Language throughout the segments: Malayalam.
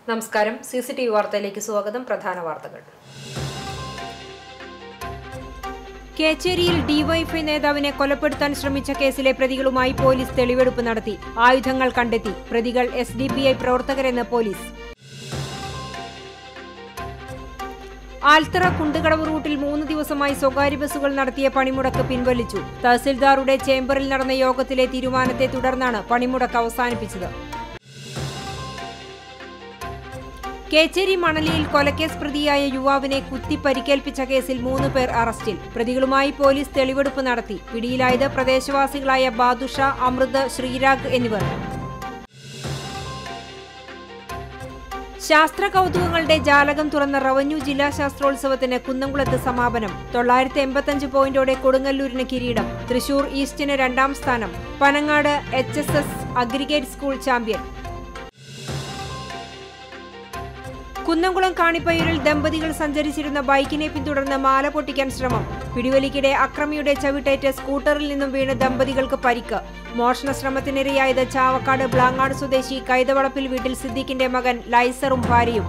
നമസ്കാരം സി സി ടി വി വാർത്തയിലേക്ക് സ്വാഗതം പ്രധാന വാർത്തകൾ കേച്ചേരിയിൽ ഡിവൈഎഫ്ഐ നേതാവിനെ കൊലപ്പെടുത്താൻ ശ്രമിച്ച കേസിലെ പ്രതികളുമായി പോലീസ് തെളിവെടുപ്പ് നടത്തി ആയുധങ്ങൾ കണ്ടെത്തി പ്രതികൾ എസ് ഡി പി ഐ പ്രവർത്തകരെന്ന് പോലീസ് ആൽത്തറ കുണ്ടുകടവ് റൂട്ടിൽ മൂന്ന് ദിവസമായി സ്വകാര്യ ബസ്സുകൾ നടത്തിയ പണിമുടക്ക് പിൻവലിച്ചു തഹസിൽദാറുടെ ചേംബറിൽ നടന്ന യോഗത്തിലെ തീരുമാനത്തെ തുടർന്നാണ് പണിമുടക്ക് അവസാനിപ്പിച്ചത് കേച്ചേരി മണലിയിൽ കൊലക്കേസ് പ്രതിയായ യുവാവിനെ കുത്തി പരിക്കേൽപ്പിച്ച കേസിൽ മൂന്ന് പേർ അറസ്റ്റിൽ പ്രതികളുമായി പോലീസ് തെളിവെടുപ്പ് നടത്തി പിടിയിലായത് പ്രദേശവാസികളായ ബാദുഷ അമൃത് ശ്രീരാഗ് എന്നിവർ ശാസ്ത്ര കൗതുകങ്ങളുടെ ജാലകം തുറന്ന റവന്യൂ ജില്ലാ ശാസ്ത്രോത്സവത്തിന് കുന്നംകുളത്ത് സമാപനം തൊള്ളായിരത്തി എൺപത്തഞ്ച് പോയിന്റോടെ കൊടുങ്ങല്ലൂരിന് കിരീടം തൃശൂർ ഈസ്റ്റിന് രണ്ടാം സ്ഥാനം Panangad H S S aggregate school champion Kunnamkulam കാണിപ്പയ്യൂരിൽ ദമ്പതികൾ സഞ്ചരിച്ചിരുന്ന ബൈക്കിനെ പിന്തുടർന്ന് മാല പൊട്ടിക്കാൻ ശ്രമം പിടിവലിക്കിടെ അക്രമിയുടെ ചവിട്ടേറ്റ് സ്കൂട്ടറിൽ നിന്നും വീണ് ദമ്പതികൾക്ക് പരിക്ക് മോഷണ ശ്രമത്തിനിരയായത് ചാവക്കാട് ബ്ലാങ്ങാട് സ്വദേശി കൈതവളപ്പിൽ വീട്ടിൽ സിദ്ദീഖിന്റെ മകൻ ലൈസറും ഭാര്യയും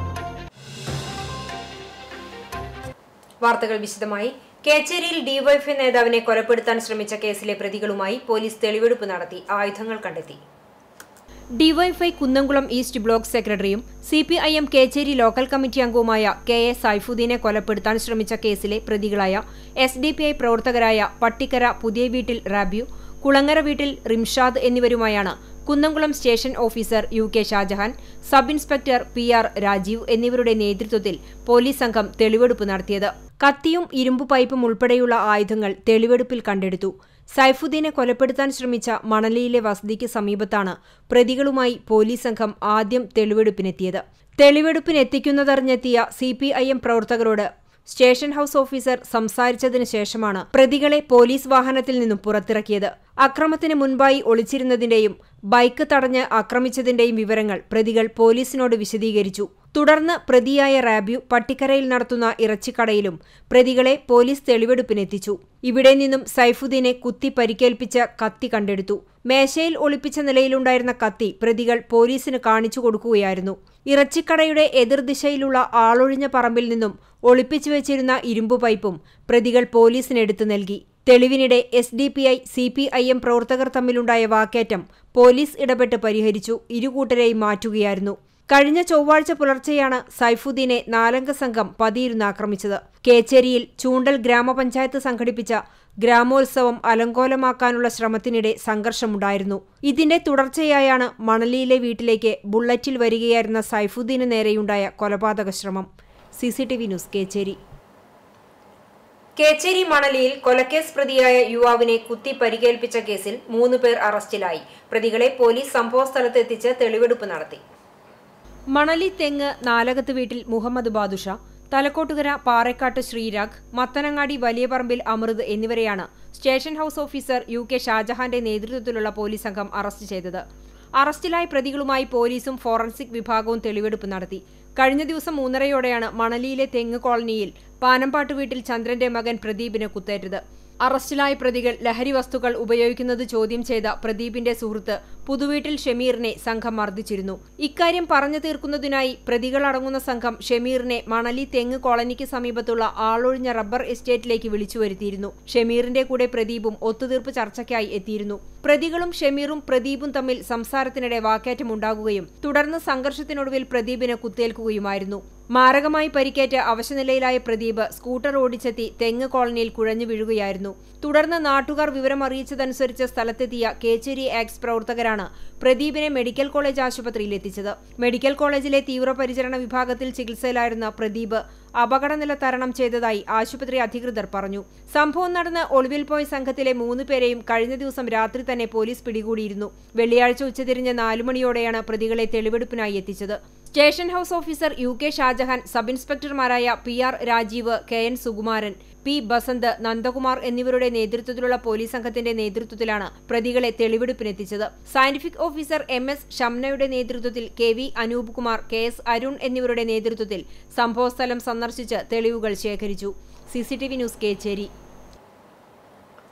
വാർത്തകൾ വിശദമായി കേച്ചേരിയിൽ ഡിവൈഎഫ്ഐ നേതാവിനെ കൊലപ്പെടുത്താൻ ശ്രമിച്ച കേസിലെ പ്രതികളുമായി പോലീസ് തെളിവെടുപ്പ് നടത്തി ആയുധങ്ങൾ കണ്ടെത്തി ഡിവൈഎഫ്ഐ കുന്നംകുളം ഈസ്റ്റ് ബ്ലോക്ക് സെക്രട്ടറിയും C P I M Kecheri local committee അംഗവുമായ കെ എ സൈഫുദ്ദീനെ കൊലപ്പെടുത്താൻ ശ്രമിച്ച കേസിലെ പ്രതികളായ എസ് ഡി പി ഐ പ്രവർത്തകരായ പട്ടിക്കര പുതിയ വീട്ടിൽ റാബ്യു കുളങ്ങര വീട്ടിൽ റിംഷാദ് എന്നിവരുമായാണ് Kunnamkulam station officer U K Shajahan sub inspector P R Rajeev എന്നിവരുടെ നേതൃത്വത്തിൽ പോലീസ് സംഘം തെളിവെടുപ്പ് നടത്തിയത് കത്തിയും ഇരുമ്പു പൈപ്പും ഉൾപ്പെടെയുള്ള ആയുധങ്ങൾ തെളിവെടുപ്പിൽ കണ്ടെടുത്തു സൈഫുദ്ദീനെ കൊലപ്പെടുത്താൻ ശ്രമിച്ച മണലിയിലെ വസതിക്ക് സമീപത്താണ് പ്രതികളുമായി പോലീസ് സംഘം ആദ്യം തെളിവെടുപ്പിനെത്തിയത് തെളിവെടുപ്പിനെത്തിക്കുന്നതറിഞ്ഞെത്തിയ സി പി ഐ എം പ്രവർത്തകരോട് സ്റ്റേഷൻ ഹൌസ് ഓഫീസർ സംസാരിച്ചതിനു ശേഷമാണ് പ്രതികളെ പോലീസ് വാഹനത്തിൽ നിന്നും പുറത്തിറക്കിയത് അക്രമത്തിന് മുൻപായി ഒളിച്ചിരുന്നതിന്റെയും ബൈക്ക് തടഞ്ഞ് ആക്രമിച്ചതിന്റെയും വിവരങ്ങൾ പ്രതികൾ പോലീസിനോട് വിശദീകരിച്ചു തുടർന്ന് പ്രതിയായ റാബ്യു പട്ടിക്കരയിൽ നടത്തുന്ന ഇറച്ചിക്കടയിലും പ്രതികളെ പോലീസ് തെളിവെടുപ്പിനെത്തിച്ചു ഇവിടെ നിന്നും സൈഫുദ്ദീനെ കുത്തി പരിക്കേൽപ്പിച്ച കത്തി കണ്ടെടുത്തു മേശയിൽ ഒളിപ്പിച്ച നിലയിലുണ്ടായിരുന്ന കത്തി പ്രതികൾ പോലീസിന് കാണിച്ചു കൊടുക്കുകയായിരുന്നു ഇറച്ചിക്കടയുടെ എതിർദിശയിലുള്ള ആളൊഴിഞ്ഞ പറമ്പിൽ നിന്നും ഒളിപ്പിച്ചു വെച്ചിരുന്ന ഇരുമ്പു പൈപ്പും പ്രതികൾ പോലീസിനെടുത്തു നൽകി തെളിവിനിടെ S D P I C P I M പ്രവർത്തകർ തമ്മിലുണ്ടായ വാക്കേറ്റം പോലീസ് ഇടപെട്ട് പരിഹരിച്ചു ഇരുകൂട്ടരെയും മാറ്റുകയായിരുന്നു കഴിഞ്ഞ ചൊവ്വാഴ്ച പുലർച്ചെയാണ് സൈഫുദ്ദീനെ നാലംഗ സംഘം പതിയിരുന്ന് ആക്രമിച്ചത് കേച്ചേരിയിൽ ചൂണ്ടൽ ഗ്രാമപഞ്ചായത്ത് സംഘടിപ്പിച്ച ഗ്രാമോത്സവം അലങ്കോലമാക്കാനുള്ള ശ്രമത്തിനിടെ സംഘർഷമുണ്ടായിരുന്നു ഇതിന്റെ തുടർച്ചയായാണ് മണലിയിലെ വീട്ടിലേക്ക് ബുള്ളറ്റിൽ വരികയായിരുന്ന സൈഫുദ്ദീന് നേരെയുണ്ടായ കൊലപാതക ശ്രമം സിസിടിവി ന്യൂസ് കേച്ചേരി കേച്ചേരി മണലിയിൽ കൊലക്കേസ് പ്രതിയായ യുവാവിനെ കുത്തി പരിക്കേൽപ്പിച്ച കേസിൽ മൂന്ന് പേർ അറസ്റ്റിലായി പ്രതികളെ പോലീസ് സംഭവസ്ഥലത്ത് എത്തിച്ച് തെളിവെടുപ്പ് നടത്തി മണലി തെങ്ങ് നാലകത്ത് വീട്ടിൽ മുഹമ്മദ് ബാദുഷ തലക്കോട്ടുകര പാറേക്കാട്ട് ശ്രീരാഗ് മത്തനങ്ങാടി വലിയ പറമ്പിൽ അമൃത് എന്നിവരെയാണ് station house officer U K ഷാജഹാന്റെ നേതൃത്വത്തിലുള്ള പോലീസ് സംഘം അറസ്റ്റ് ചെയ്തത് അറസ്റ്റിലായ പ്രതികളുമായി പോലീസും ഫോറൻസിക് വിഭാഗവും തെളിവെടുപ്പ് നടത്തി കഴിഞ്ഞ ദിവസം മൂന്നരയോടെയാണ് മണലിയിലെ തെങ്ങ് കോളനിയിൽ പാനമ്പാട്ട് വീട്ടിൽ ചന്ദ്രന്റെ മകൻ പ്രദീപിന് കുത്തേറ്റത് അറസ്റ്റിലായ പ്രതികൾ ലഹരി വസ്തുക്കൾ ഉപയോഗിക്കുന്നത് ചോദ്യം ചെയ്ത പ്രദീപിന്റെ സുഹൃത്ത് പുതുവീട്ടിൽ ഷമീറിനെ സംഘം മർദ്ദിച്ചിരുന്നു ഇക്കാര്യം പറഞ്ഞു തീർക്കുന്നതിനായി പ്രതികളടങ്ങുന്ന സംഘം ഷമീറിനെ മണലി തെങ്ങ് കോളനിക്ക് സമീപത്തുള്ള ആളൊഴിഞ്ഞ റബ്ബർ എസ്റ്റേറ്റിലേക്ക് വിളിച്ചു വരുത്തിയിരുന്നു ഷമീറിന്റെ കൂടെ പ്രദീപും ഒത്തുതീർപ്പ് ചർച്ചയ്ക്കായി എത്തിയിരുന്നു പ്രതികളും ഷമീറും പ്രദീപും തമ്മിൽ സംസാരത്തിനിടെ വാക്കേറ്റമുണ്ടാകുകയും തുടർന്ന് സംഘർഷത്തിനൊടുവിൽ പ്രദീപിന് കുത്തേൽക്കുകയുമായിരുന്നു മാരകമായി പരിക്കേറ്റ് അവശനിലയിലായ പ്രദീപ് സ്കൂട്ടർ ഓടിച്ചെത്തി തെങ്ങ് കോളനിയിൽ കുഴഞ്ഞു വീഴുകയായിരുന്നു തുടർന്ന് നാട്ടുകാർ വിവരമറിയിച്ചതനുസരിച്ച് സ്ഥലത്തെത്തിയ കേച്ചേരി ആക്സ് പ്രവർത്തകരാണ് പ്രദീപിനെ മെഡിക്കൽ കോളേജ് ആശുപത്രിയിൽ എത്തിച്ചത് മെഡിക്കൽ കോളേജിലെ തീവ്രപരിചരണ വിഭാഗത്തിൽ ചികിത്സയിലായിരുന്ന പ്രദീപ് അപകടനില തരണം ചെയ്തതായി ആശുപത്രി അധികൃതർ പറഞ്ഞു സംഭവം നടന്ന് ഒളിവിൽ പോയ സംഘത്തിലെ മൂന്ന് പേരെയും കഴിഞ്ഞ ദിവസം രാത്രി തന്നെ പോലീസ് പിടികൂടിയിരുന്നു വെള്ളിയാഴ്ച ഉച്ചതിരിഞ്ഞ് നാലുമണിയോടെയാണ് പ്രതികളെ തെളിവെടുപ്പിനായി എത്തിച്ചത് station house officer U K Shajahan sub ഇൻസ്പെക്ടർമാരായ P R Rajeev K N Sukumaran P Basanth Nandakumar എന്നിവരുടെ നേതൃത്വത്തിലുള്ള പോലീസ് സംഘത്തിന്റെ നേതൃത്വത്തിലാണ് പ്രതികളെ തെളിവെടുപ്പിനെത്തിച്ചത് സയന്റിഫിക് ഓഫീസർ എം എസ് ഷംനയുടെ നേതൃത്വത്തിൽ K V Anoop Kumar K S Arun എന്നിവരുടെ നേതൃത്വത്തിൽ സംഭവസ്ഥലം സന്ദർശിച്ച് തെളിവുകൾ ശേഖരിച്ചു സിസിടിവി ന്യൂസ് കേച്ചേരി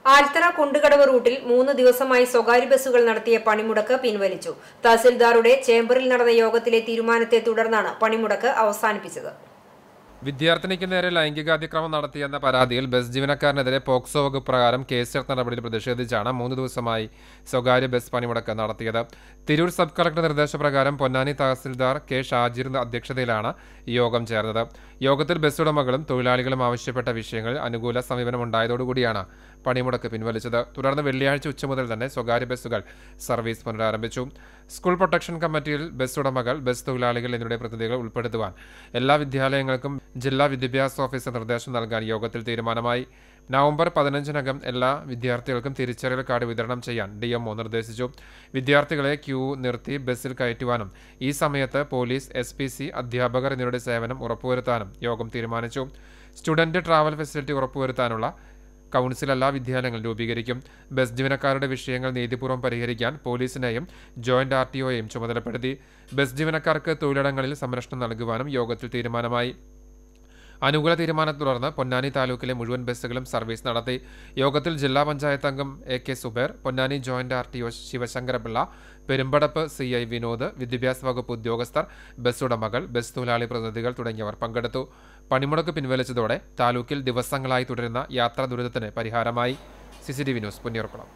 ആൽത്തറ കുണ്ടുകടവ് റൂട്ടിൽ മൂന്ന് ദിവസമായി സ്വകാര്യ ബസ്സുകൾ നടത്തിയ പണിമുടക്ക് പിൻവലിച്ചു തഹസിൽദാറുടെ ചേംബറിൽ നടന്ന യോഗത്തിലെ തീരുമാനത്തെ തുടർന്നാണ് പണിമുടക്ക് അവസാനിപ്പിച്ചത് വിദ്യാർത്ഥിനിക്ക് നേരെ ലൈംഗികാതിക്രമം നടത്തിയെന്ന പരാതിയിൽ ബസ് ജീവനക്കാരനെതിരെ പോക്സോ വകുപ്പ് പ്രകാരം കേസെടുത്ത നടപടിയിൽ പ്രതിഷേധിച്ചാണ് മൂന്ന് ദിവസമായി സ്വകാര്യ ബസ് പണിമുടക്ക് നടത്തിയത് തിരൂർ സബ് കളക്ടർ നിർദ്ദേശപ്രകാരം പൊന്നാനി തഹസിൽദാർ കെ ഷാജിറിന്റെ അധ്യക്ഷതയിലാണ് യോഗം ചേർന്നത് യോഗത്തിൽ ബസ് ഉടമകളും തൊഴിലാളികളും ആവശ്യപ്പെട്ട വിഷയങ്ങളിൽ അനുകൂല സമീപനമുണ്ടായതോടുകൂടിയാണ് പണിമുടക്ക് പിൻവലിച്ചത് തുടർന്ന് വെള്ളിയാഴ്ച ഉച്ച മുതൽ തന്നെ സ്വകാര്യ ബസ്സുകൾ സർവീസ് പുനരാരംഭിച്ചു സ്കൂൾ പ്രൊട്ടക്ഷൻ കമ്മിറ്റിയിൽ ബസ് ഉടമകൾ ബസ് തൊഴിലാളികൾ എന്നിവരുടെ പ്രതിനിധികൾ ഉൾപ്പെടുത്തുവാൻ എല്ലാ വിദ്യാലയങ്ങൾക്കും ജില്ലാ വിദ്യാഭ്യാസ ഓഫീസർ നിർദ്ദേശം നൽകാൻ യോഗത്തിൽ തീരുമാനമായി നവംബർ പതിനഞ്ചിനകം എല്ലാ വിദ്യാർത്ഥികൾക്കും തിരിച്ചറിയൽ കാർഡ് വിതരണം ചെയ്യാൻ ഡി എംഒ നിർദ്ദേശിച്ചു വിദ്യാർത്ഥികളെ ക്യൂ നിർത്തി ബസ്സിൽ കയറ്റുവാനും ഈ സമയത്ത് പോലീസ് എസ് പി സി അധ്യാപകർ എന്നിവരുടെ സേവനം ഉറപ്പുവരുത്താനും യോഗം തീരുമാനിച്ചു സ്റ്റുഡന്റ് ട്രാവൽ ഫെസിലിറ്റി ഉറപ്പുവരുത്താനുള്ള കൗൺസിൽ എല്ലാ വിദ്യാലയങ്ങളും രൂപീകരിക്കും ബസ് ജീവനക്കാരുടെ വിഷയങ്ങൾ നീതിപൂർവ്വം പരിഹരിക്കാൻ പോലീസിനെയും ജോയിന്റ് ആർ ടി ഒയെയും ചുമതലപ്പെടുത്തി ബസ് ജീവനക്കാർക്ക് തൊഴിലിടങ്ങളിൽ സംരക്ഷണം നൽകുവാനും യോഗത്തിൽ തീരുമാനമായി അനുകൂല തീരുമാനത്തെ തുടർന്ന് പൊന്നാനി താലൂക്കിലെ മുഴുവൻ ബസ്സുകളും സർവീസ് നടത്തി യോഗത്തിൽ ജില്ലാ പഞ്ചായത്ത് അംഗം A K Zubair Ponnani joint R T O Sivasankarapillai Perumpadappu C I Vinod വിദ്യാഭ്യാസ വകുപ്പ് ഉദ്യോഗസ്ഥർ ബസ് ഉടമകൾ ബസ് തൊഴിലാളി പ്രതിനിധികൾ തുടങ്ങിയവർ പങ്കെടുത്തു പണിമുടക്ക് പിൻവലിച്ചതോടെ താലൂക്കിൽ ദിവസങ്ങളായി തുടരുന്ന യാത്രാ ദുരിതത്തിന് പരിഹാരമായി C C T V news Punnayurkulam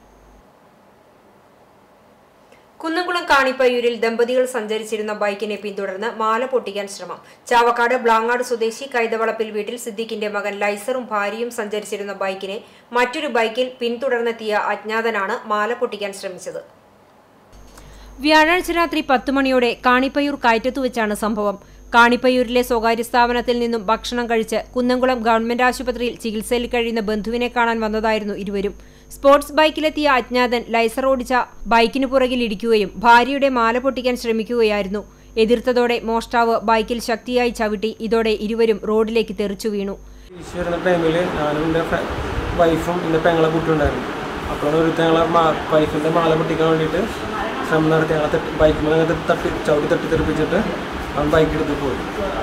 Kunnamkulam കാണിപ്പയ്യൂരിൽ ദമ്പതികൾ സഞ്ചരിച്ചിരുന്ന ബൈക്കിനെ പിന്തുടർന്ന് മാല പൊട്ടിക്കാൻ ശ്രമം ചാവക്കാട് ബ്ലാങ്ങാട് സ്വദേശി കൈതവളപ്പിൽ വീട്ടിൽ സിദ്ദിഖിന്റെ മകൻ ലൈസറും ഭാര്യയും സഞ്ചരിച്ചിരുന്ന ബൈക്കിനെ മറ്റൊരു ബൈക്കിൽ പിന്തുടർന്നെത്തിയ അജ്ഞാതനാണ് മാല പൊട്ടിക്കാൻ ശ്രമിച്ചത് വ്യാഴാഴ്ച രാത്രി പത്ത് മണിയോടെ കാണിപ്പയ്യൂർ കയറ്റത്തു വെച്ചാണ് സംഭവം കാണിപ്പയ്യൂരിലെ സ്വകാര്യ സ്ഥാപനത്തിൽ നിന്നും ഭക്ഷണം കഴിച്ച് കുന്നംകുളം ഗവൺമെന്റ് ആശുപത്രിയിൽ ചികിത്സയിൽ കഴിയുന്ന ബന്ധുവിനെ കാണാൻ വന്നതായിരുന്നു ഇരുവരും സ്പോർട്സ് ബൈക്കിലെത്തിയ അജ്ഞാതൻ ലൈസർ ഓടിച്ച ബൈക്കിന് പുറകിൽ ഇടിക്കുകയും ഭാര്യയുടെ മാല പൊട്ടിക്കാൻ ശ്രമിക്കുകയായിരുന്നു എതിർത്തതോടെ മോഷ്ടാവ് ബൈക്കിൽ ശക്തിയായി ചവിട്ടി ഇതോടെ ഇരുവരും റോഡിലേക്ക് തെറിച്ചു വീണു തിരിച്ചു വരുന്ന ടൈമിൽ ഞാനും എൻ്റെ വൈഫും എൻ്റെ പെങ്ങളെ കൂട്ടുണ്ടായിരുന്നു അപ്പോഴാണ് ഒരു ഞങ്ങളെ വൈഫിൻ്റെ മാല പൊട്ടിക്കാൻ വേണ്ടിയിട്ട് ശ്രമം നടത്തി ഞങ്ങളെ തട്ടി ബൈക്കിൽ അങ്ങനെ തട്ടി ചവിട്ടി തട്ടി തെറിപ്പിച്ചിട്ട് അവൻ ബൈക്ക് എടുത്ത് പോയി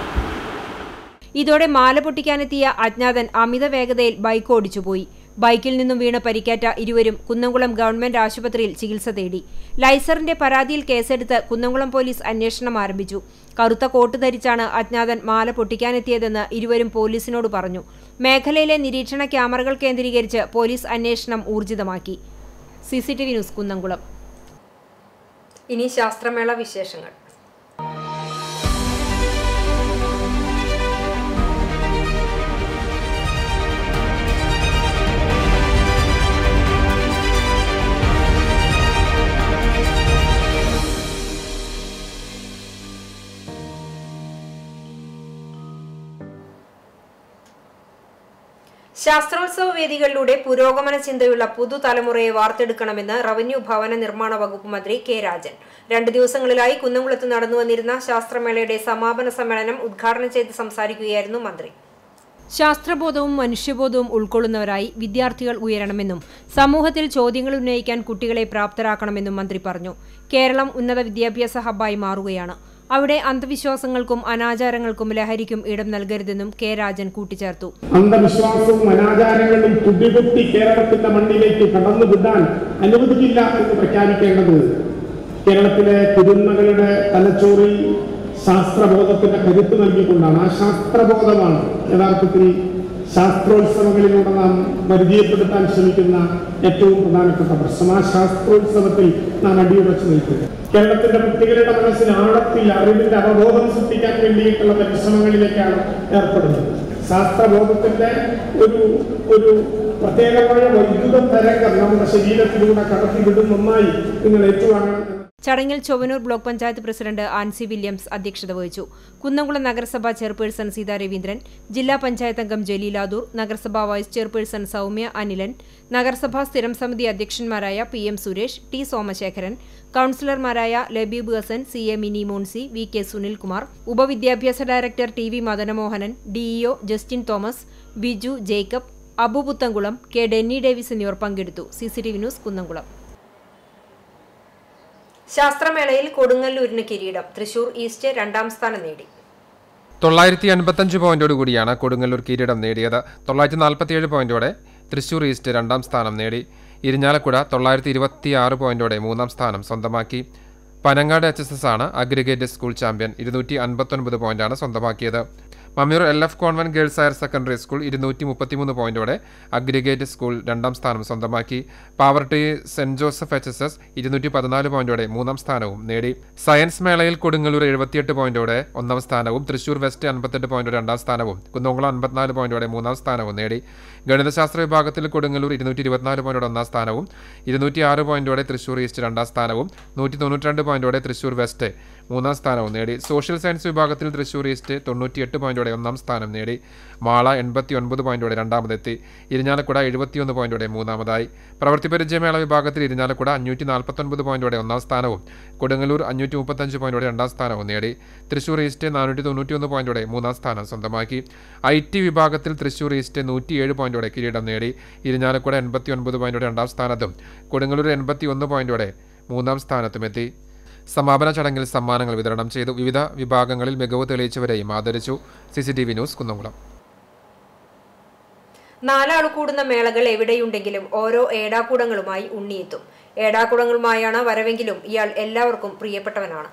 ഇതോടെ മാല പൊട്ടിക്കാനെത്തിയ അജ്ഞാതൻ അമിത വേഗതയിൽ ബൈക്ക് ഓടിച്ചുപോയി ബൈക്കിൽ നിന്നും വീണ പരിക്കേറ്റ ഇരുവരും കുന്നംകുളം ഗവൺമെന്റ് ആശുപത്രിയിൽ ചികിത്സ തേടി ലൈസറിന്റെ പരാതിയിൽ കേസെടുത്ത് കുന്നംകുളം പോലീസ് അന്വേഷണം ആരംഭിച്ചു കറുത്ത കോട്ട് ധരിച്ചാണ് അജ്ഞാതൻ മാല പൊട്ടിക്കാനെത്തിയതെന്ന് ഇരുവരും പോലീസിനോട് പറഞ്ഞു മേഖലയിലെ നിരീക്ഷണ ക്യാമറകൾ കേന്ദ്രീകരിച്ച് പോലീസ് അന്വേഷണം ഊർജിതമാക്കി സിസിടിവി ന്യൂസ് കുന്നംകുളം ഇനി ശാസ്ത്രമേള വിശേഷങ്ങൾ ശാസ്ത്രോത്സവ വേദികളിലൂടെ പുരോഗമന ചിന്തയുള്ള പുതുതലമുറയെ വാർത്തെടുക്കണമെന്ന് റവന്യൂ ഭവന നിർമ്മാണ വകുപ്പ് മന്ത്രി കെ രാജൻ രണ്ടു ദിവസങ്ങളിലായി കുന്നംകുളത്ത് നടന്നു വന്നിരുന്ന ശാസ്ത്രമേളയുടെ സമാപന സമ്മേളനം ഉദ്ഘാടനം ചെയ്ത് സംസാരിക്കുകയായിരുന്നു മന്ത്രി ശാസ്ത്രബോധവും മനുഷ്യബോധവും ഉൾക്കൊള്ളുന്നവരായി വിദ്യാർത്ഥികൾ ഉയരണമെന്നും സമൂഹത്തിൽ ചോദ്യങ്ങൾ ഉന്നയിക്കാൻ കുട്ടികളെ പ്രാപ്തരാക്കണമെന്നും മന്ത്രി പറഞ്ഞു കേരളം ഉന്നത വിദ്യാഭ്യാസ ഹബ്ബായി മാറുകയാണ് അവിടെ അന്ധവിശ്വാസങ്ങൾക്കും അനാചാരങ്ങൾക്കും ലഹരിക്കും ഇടം നൽകരുതെന്നും കെ രാജൻ കൂട്ടിച്ചേർത്തു അന്ധവിശ്വാസവും അനാചാരങ്ങളും കുടികുത്തി കേരളത്തിന്റെ മണ്ണിലേക്ക് കടന്നു വിടാൻ അനുവദിക്കില്ല എന്ന് പ്രഖ്യാപിക്കേണ്ടത് കേരളത്തിലെ കുരുന്നകളുടെ തലച്ചോറിൽ ശാസ്ത്രബോധത്തിന്റെ കരുത്ത് നൽകിക്കൊണ്ടാണ് ആ ശാസ്ത്രബോധമാണ് യഥാർത്ഥത്തിൽ ശാസ്ത്രോത്സവങ്ങളിലൂടെ നാം പരിചയപ്പെടുത്താൻ ശ്രമിക്കുന്ന ഏറ്റവും പ്രധാനപ്പെട്ട പ്രശ്നം ആ ശാസ്ത്രോത്സവത്തിൽ നാം അടിയുറച്ചു നിൽക്കുക കേരളത്തിന്റെ കുട്ടികളുടെ മനസ്സിൽ ആഴത്തിൽ അറിവിന്റെ അവബോധം സൃഷ്ടിക്കാൻ വേണ്ടിയിട്ടുള്ള പരിശ്രമങ്ങളിലേക്കാണ് ഏർപ്പെടുന്നത് ശാസ്ത്രബോധത്തിന്റെ ഒരു ഒരു പ്രത്യേകമായ വൈദ്യുത തരംഗം നമ്മുടെ ശരീരത്തിലൂടെ കടത്തിവിടുന്ന ഒന്നായി നിങ്ങൾ ഏറ്റുവാങ്ങണം എന്ന് ചടങ്ങിൽ Chowannur block panchayat president Ancy Williams അധ്യക്ഷത വഹിച്ചു കുന്നംകുളം നഗരസഭാ ചെയർപേഴ്സൺ സീതാ രവീന്ദ്രൻ ജില്ലാ പഞ്ചായത്ത് അംഗം ജലീലാദൂർ നഗരസഭാ വൈസ് ചെയർപേഴ്സൺ സൗമ്യ അനിലൻ നഗരസഭാ സ്ഥിരം സമിതി അധ്യക്ഷന്മാരായ P M Suresh T Somasekharan കൌൺസിലർമാരായ Labeeb Hasan C A Mini Moncy V K Sunilkumar ഉപവിദ്യാഭ്യാസ director T V Madanamohanan DEO Justin Thomas Biju Jacob Abu Puthenkulam K Denny Davis എന്നിവർ പങ്കെടുത്തു സിസിടിവി ന്യൂസ് കുന്നംകുളം ശാസ്ത്രമേളയിൽ കൊടുങ്ങല്ലൂരിന് കിരീടം തൃശൂർ ഈസ്റ്റ് രണ്ടാം സ്ഥാനം നേടി തൊള്ളായിരത്തി അൻപത്തഞ്ച് പോയിന്റോട് കൂടിയാണ് കൊടുങ്ങല്ലൂർ കിരീടം നേടിയത് തൊള്ളായിരത്തി നാൽപ്പത്തിയേഴ് പോയിന്റോടെ തൃശൂർ ഈസ്റ്റ് രണ്ടാം സ്ഥാനം നേടി ഇരിഞ്ഞാലക്കുട തൊള്ളായിരത്തി ഇരുപത്തി ആറ് പോയിന്റോടെ മൂന്നാം സ്ഥാനം സ്വന്തമാക്കി പനങ്ങാട് എച്ച് എസ് എസ് ആണ് അഗ്രിഗേറ്റ് സ്കൂൾ ചാമ്പ്യൻ ഇരുന്നൂറ്റി അൻപത്തൊൻപത് പോയിന്റാണ് സ്വന്തമാക്കിയത് Mammiyur L F convent girls higher secondary school ഇരുന്നൂറ്റി മുപ്പത്തിമൂന്ന് പോയിന്റോടെ അഗ്രിഗേറ്റ് സ്കൂൾ രണ്ടാം സ്ഥാനം സ്വന്തമാക്കി Pavaratty saint Joseph H S S ഇരുന്നൂറ്റി പതിനാല് പോയിന്റോടെ മൂന്നാം സ്ഥാനവും നേടി സയൻസ് മേളയിൽ കൊടുങ്ങല്ലൂർ എഴുപത്തിയെട്ട് പോയിന്റോടെ ഒന്നാം സ്ഥാനവും തൃശൂർ വെസ്റ്റ് അൻപത്തെട്ട് പോയിന്റ് രണ്ടാം സ്ഥാനവും കുന്നംകുളം അൻപത്തിനാല് പോയിന്റോടെ മൂന്നാം സ്ഥാനവും നേടി ഗണിതശാസ്ത്ര വിഭാഗത്തിൽ കൊടുങ്ങല്ലൂർ ഇരുന്നൂറ്റി ഇരുപത്തിനാല് പോയിന്റോടെ ഒന്നാം സ്ഥാനവും ഇരുന്നൂറ്റി ആറ് പോയിന്റോടെ തൃശൂർ ഈസ്റ്റ് രണ്ടാം സ്ഥാനവും നൂറ്റി തൊണ്ണൂറ്റിരണ്ട് പോയിന്റോടെ തൃശൂർ വെസ്റ്റ് മൂന്നാം സ്ഥാനവും നേടി സോഷ്യൽ സയൻസ് വിഭാഗത്തിൽ തൃശൂർ ഈസ്റ്റ് തൊണ്ണൂറ്റിയെട്ട് പോയിന്റോടെ ഒന്നാം സ്ഥാനം നേടി മാള എൺപത്തി ഒൻപത് പോയിന്റോടെ രണ്ടാമതെത്തി ഇരിഞ്ഞാലക്കുട എഴുപത്തിയൊന്ന് പോയിന്റോടെ മൂന്നാമതായി പ്രവൃത്തി പരിചയമേള വിഭാഗത്തിൽ ഇരിഞ്ഞാലക്കുട അഞ്ഞൂറ്റി നാൽപ്പത്തൊൻപത് പോയിന്റോടെ ഒന്നാം സ്ഥാനവും കൊടുങ്ങല്ലൂർ അഞ്ഞൂറ്റി മുപ്പത്തഞ്ച് പോയിന്റോടെ രണ്ടാം സ്ഥാനവും നേടി തൃശൂർ ഈസ്റ്റ് നാനൂറ്റി തൊണ്ണൂറ്റിയൊന്ന് പോയിന്റോടെ മൂന്നാം സ്ഥാനം സ്വന്തമാക്കി ഐ ടി വിഭാഗത്തിൽ തൃശൂർ ഈസ്റ്റ് നൂറ്റിയേഴ് പോയിന്റോടെ കിരീടം നേടി ഇരിഞ്ഞാലക്കുട എൺപത്തി ഒൻപത് പോയിന്റോടെ രണ്ടാം സ്ഥാനത്തും കൊടുങ്ങല്ലൂർ എൺപത്തി ഒന്ന് പോയിന്റോടെ മൂന്നാം സ്ഥാനത്തുമെത്തി സമാപന ചടങ്ങിൽ സമ്മാനങ്ങൾ വിതരണം ചെയ്തു വിവിധ വിഭാഗങ്ങളിൽ മികവ് തെളിയിച്ചവരെയും ആദരിച്ചു C C T V news Kunnamkulam നാലാൾ കൂടുന്ന മേളകൾ എവിടെയുണ്ടെങ്കിലും ഓരോ ഏടാകൂടങ്ങളുമായി ഉണ്ണിയെത്തും ഏടാകൂടങ്ങളുമായാണ് വരവെങ്കിലും ഇയാൾ എല്ലാവർക്കും പ്രിയപ്പെട്ടവനാണ്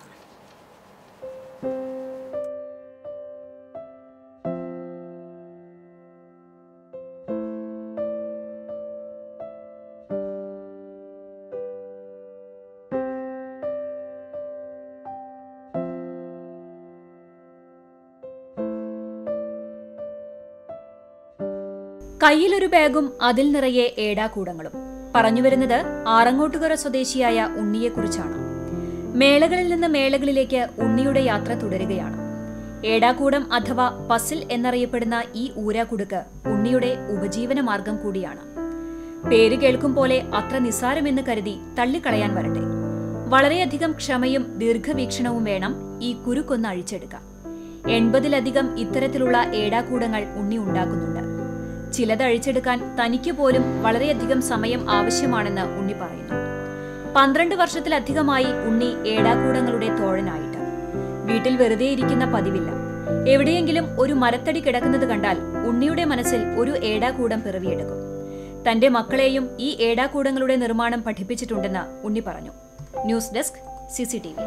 കയ്യിലൊരു ബാഗും അതിൽ നിറയെ ഏടാകൂടങ്ങളും പറഞ്ഞുവരുന്നത് ആറങ്ങോട്ടുകര സ്വദേശിയായ ഉണ്ണിയെക്കുറിച്ചാണ് മേളകളിൽ നിന്ന് മേളകളിലേക്ക് ഉണ്ണിയുടെ യാത്ര തുടരുകയാണ് ഏടാകൂടം അഥവാ പസിൽ എന്നറിയപ്പെടുന്ന ഈ ഊരാകുടുക്ക് ഉണ്ണിയുടെ ഉപജീവന മാർഗം കൂടിയാണ് പേര് കേൾക്കും പോലെ അത്ര നിസ്സാരമെന്ന് കരുതി തള്ളിക്കളയാൻ വരട്ടെ വളരെയധികം ക്ഷമയും ദീർഘവീക്ഷണവും വേണം ഈ കുരുക്കൊന്ന് അഴിച്ചെടുക്കാൻ എൺപതിലധികം ഇത്തരത്തിലുള്ള ഏടാകൂടങ്ങൾ ഉണ്ണി ഉണ്ടാക്കുന്നുണ്ട് ചിലത് അഴിച്ചെടുക്കാൻ തനിക്ക് പോലും വളരെയധികം സമയം ആവശ്യമാണെന്ന് ഉണ്ണി പറയുന്നു പന്ത്രണ്ട് വർഷത്തിലധികമായി ഉണ്ണി ഏടാകൂടങ്ങളുടെ തോഴനായിട്ട് വീട്ടിൽ വെറുതെ ഇരിക്കുന്ന പതിവില്ല എവിടെയെങ്കിലും ഒരു മരത്തടി കിടക്കുന്നത് കണ്ടാൽ ഉണ്ണിയുടെ മനസ്സിൽ ഒരു ഏടാകൂടം പിറവിയെടുക്കും തന്റെ മക്കളെയും ഈ ഏടാകൂടങ്ങളുടെ നിർമ്മാണം പഠിപ്പിച്ചിട്ടുണ്ടെന്ന് ഉണ്ണി പറഞ്ഞു ന്യൂസ് ഡെസ്ക് സിസിടിവി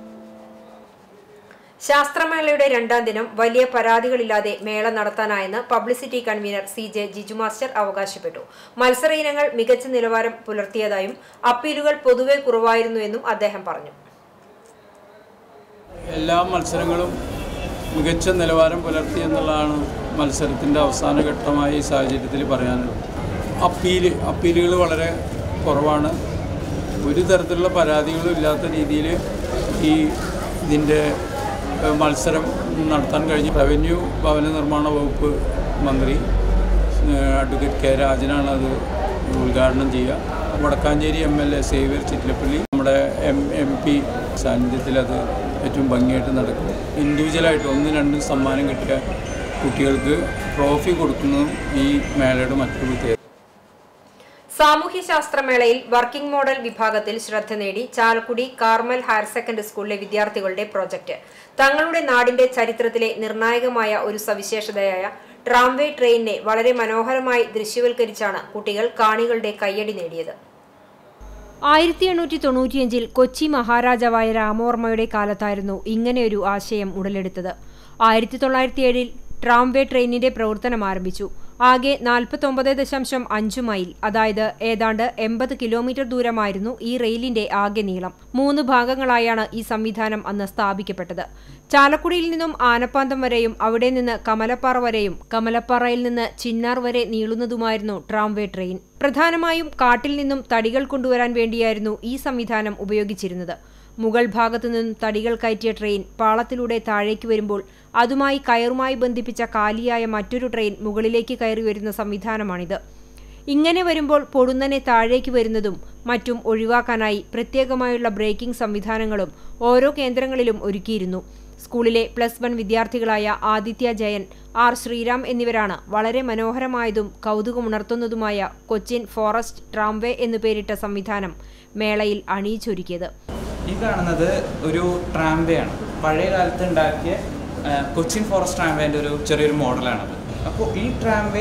ശാസ്ത്രമേളയുടെ രണ്ടാം ദിനം വലിയ പരാതികളില്ലാതെ മേള നടത്താനായെന്ന് publicity convener C J Jiju master അവകാശപ്പെട്ടു മത്സര ഇനങ്ങൾ മികച്ച നിലവാരം പുലർത്തിയതായും അപ്പീലുകൾ പൊതുവെ കുറവായിരുന്നുവെന്നും അദ്ദേഹം പറഞ്ഞു എല്ലാ മത്സരങ്ങളും മികച്ച നിലവാരം പുലർത്തി എന്നുള്ളതാണ് മത്സരത്തിൻ്റെ അവസാന ഘട്ടമായി ഈ സാഹചര്യത്തിൽ പറയാനുള്ളത് അപ്പീല് അപ്പീലുകൾ വളരെ കുറവാണ് ഒരു തരത്തിലുള്ള പരാതികളും ഇല്ലാത്ത രീതിയിൽ ഈ ഇതിൻ്റെ ഏഹ്, മത്സരം നടത്താൻ കഴിഞ്ഞു റവന്യൂ ഭവന നിർമ്മാണ വകുപ്പ് മന്ത്രി ഏഹ്, അഡ്വക്കേറ്റ് കെ രാജനാണ് അത് ഉദ്ഘാടനം ചെയ്യുക Wadakkanchery M L A Xavier Chittilappally നമ്മുടെ എം എം പി സാന്നിധ്യത്തിൽ അത് ഏറ്റവും ഭംഗിയായിട്ട് നടക്കും ഇൻഡിവിജ്വലായിട്ട് ഒന്നും രണ്ടും സമ്മാനം കിട്ടിയ കുട്ടികൾക്ക് ട്രോഫി കൊടുക്കുന്നതും ഈ മേളയുടെ മറ്റൊരു പ്രത്യേകത സാമൂഹ്യശാസ്ത്രമേളയിൽ വർക്കിംഗ് മോഡൽ വിഭാഗത്തിൽ ശ്രദ്ധ നേടി ചാലക്കുടി കാർമൽ ഹയർ സെക്കൻഡറി സ്കൂളിലെ വിദ്യാർത്ഥികളുടെ പ്രോജക്റ്റ് തങ്ങളുടെ നാടിന്റെ ചരിത്രത്തിലെ നിർണായകമായ ഒരു സവിശേഷതയായ ട്രാംവേ ട്രെയിനിനെ വളരെ മനോഹരമായി ദൃശ്യവൽക്കരിച്ചാണ് കുട്ടികൾ കാണികളുടെ കയ്യടി നേടിയത് ആയിരത്തി എണ്ണൂറ്റി തൊണ്ണൂറ്റിയഞ്ചിൽ കൊച്ചി മഹാരാജാവായ രാമവർമ്മയുടെ കാലത്തായിരുന്നു ഇങ്ങനെയൊരു ആശയം ഉടലെടുത്തത് ആയിരത്തി തൊള്ളായിരത്തി ഏഴിൽ ട്രാംവേ ട്രെയിനിന്റെ പ്രവർത്തനം ആരംഭിച്ചു ആകെ നാൽപ്പത്തൊമ്പത് ദശാംശം അഞ്ച് മൈൽ അതായത് ഏതാണ്ട് എൺപത് കിലോമീറ്റർ ദൂരമായിരുന്നു ഈ റെയിലിന്റെ ആകെ നീളം മൂന്ന് ഭാഗങ്ങളായാണ് ഈ സംവിധാനം അന്ന് സ്ഥാപിക്കപ്പെട്ടത് ചാലക്കുടിയിൽ നിന്നും ആനപ്പാന്തം വരെയും അവിടെ നിന്ന് കമലപ്പാറ വരെയും കമലപ്പാറയിൽ നിന്ന് ചിന്നാർ വരെ നീളുന്നതുമായിരുന്നു ട്രാംവേ ട്രെയിൻ പ്രധാനമായും കാട്ടിൽ നിന്നും തടികൾ കൊണ്ടുവരാൻ വേണ്ടിയായിരുന്നു ഈ സംവിധാനം ഉപയോഗിച്ചിരുന്നത് മുകൾ ഭാഗത്തു നിന്നും തടികൾ കയറ്റിയ ട്രെയിൻ പാളത്തിലൂടെ താഴേക്ക് വരുമ്പോൾ അതുമായി കയറുമായി ബന്ധിപ്പിച്ച കാലിയായ മറ്റൊരു ട്രെയിൻ മുകളിലേക്ക് കയറി വരുന്ന സംവിധാനമാണിത് ഇങ്ങനെ വരുമ്പോൾ പൊടുന്നനെ താഴേക്ക് വരുന്നതും മറ്റും ഒഴിവാക്കാനായി പ്രത്യേകമായുള്ള ബ്രേക്കിംഗ് സംവിധാനങ്ങളും ഓരോ കേന്ദ്രങ്ങളിലും ഒരുക്കിയിരുന്നു സ്കൂളിലെ പ്ലസ് വൺ വിദ്യാർത്ഥികളായ ആദിത്യ ജയൻ ആർ ശ്രീറാം എന്നിവരാണ് വളരെ മനോഹരമായതും കൗതുകമുണർത്തുന്നതുമായ കൊച്ചിൻ ഫോറസ്റ്റ് ട്രാംവേ എന്നു പേരിട്ട സംവിധാനം മേളയിൽ അണിയിച്ചൊരുക്കിയത് ഈ കാണുന്നത് ഒരു ട്രാംവേ ആണ് പഴയ കാലത്ത് ഉണ്ടാക്കിയ ആ, കൊച്ചിൻ ഫോറസ്റ്റ് ട്രാംവേൻ്റെ ഒരു ചെറിയൊരു മോഡലാണത് അപ്പോൾ ഈ ട്രാംവേ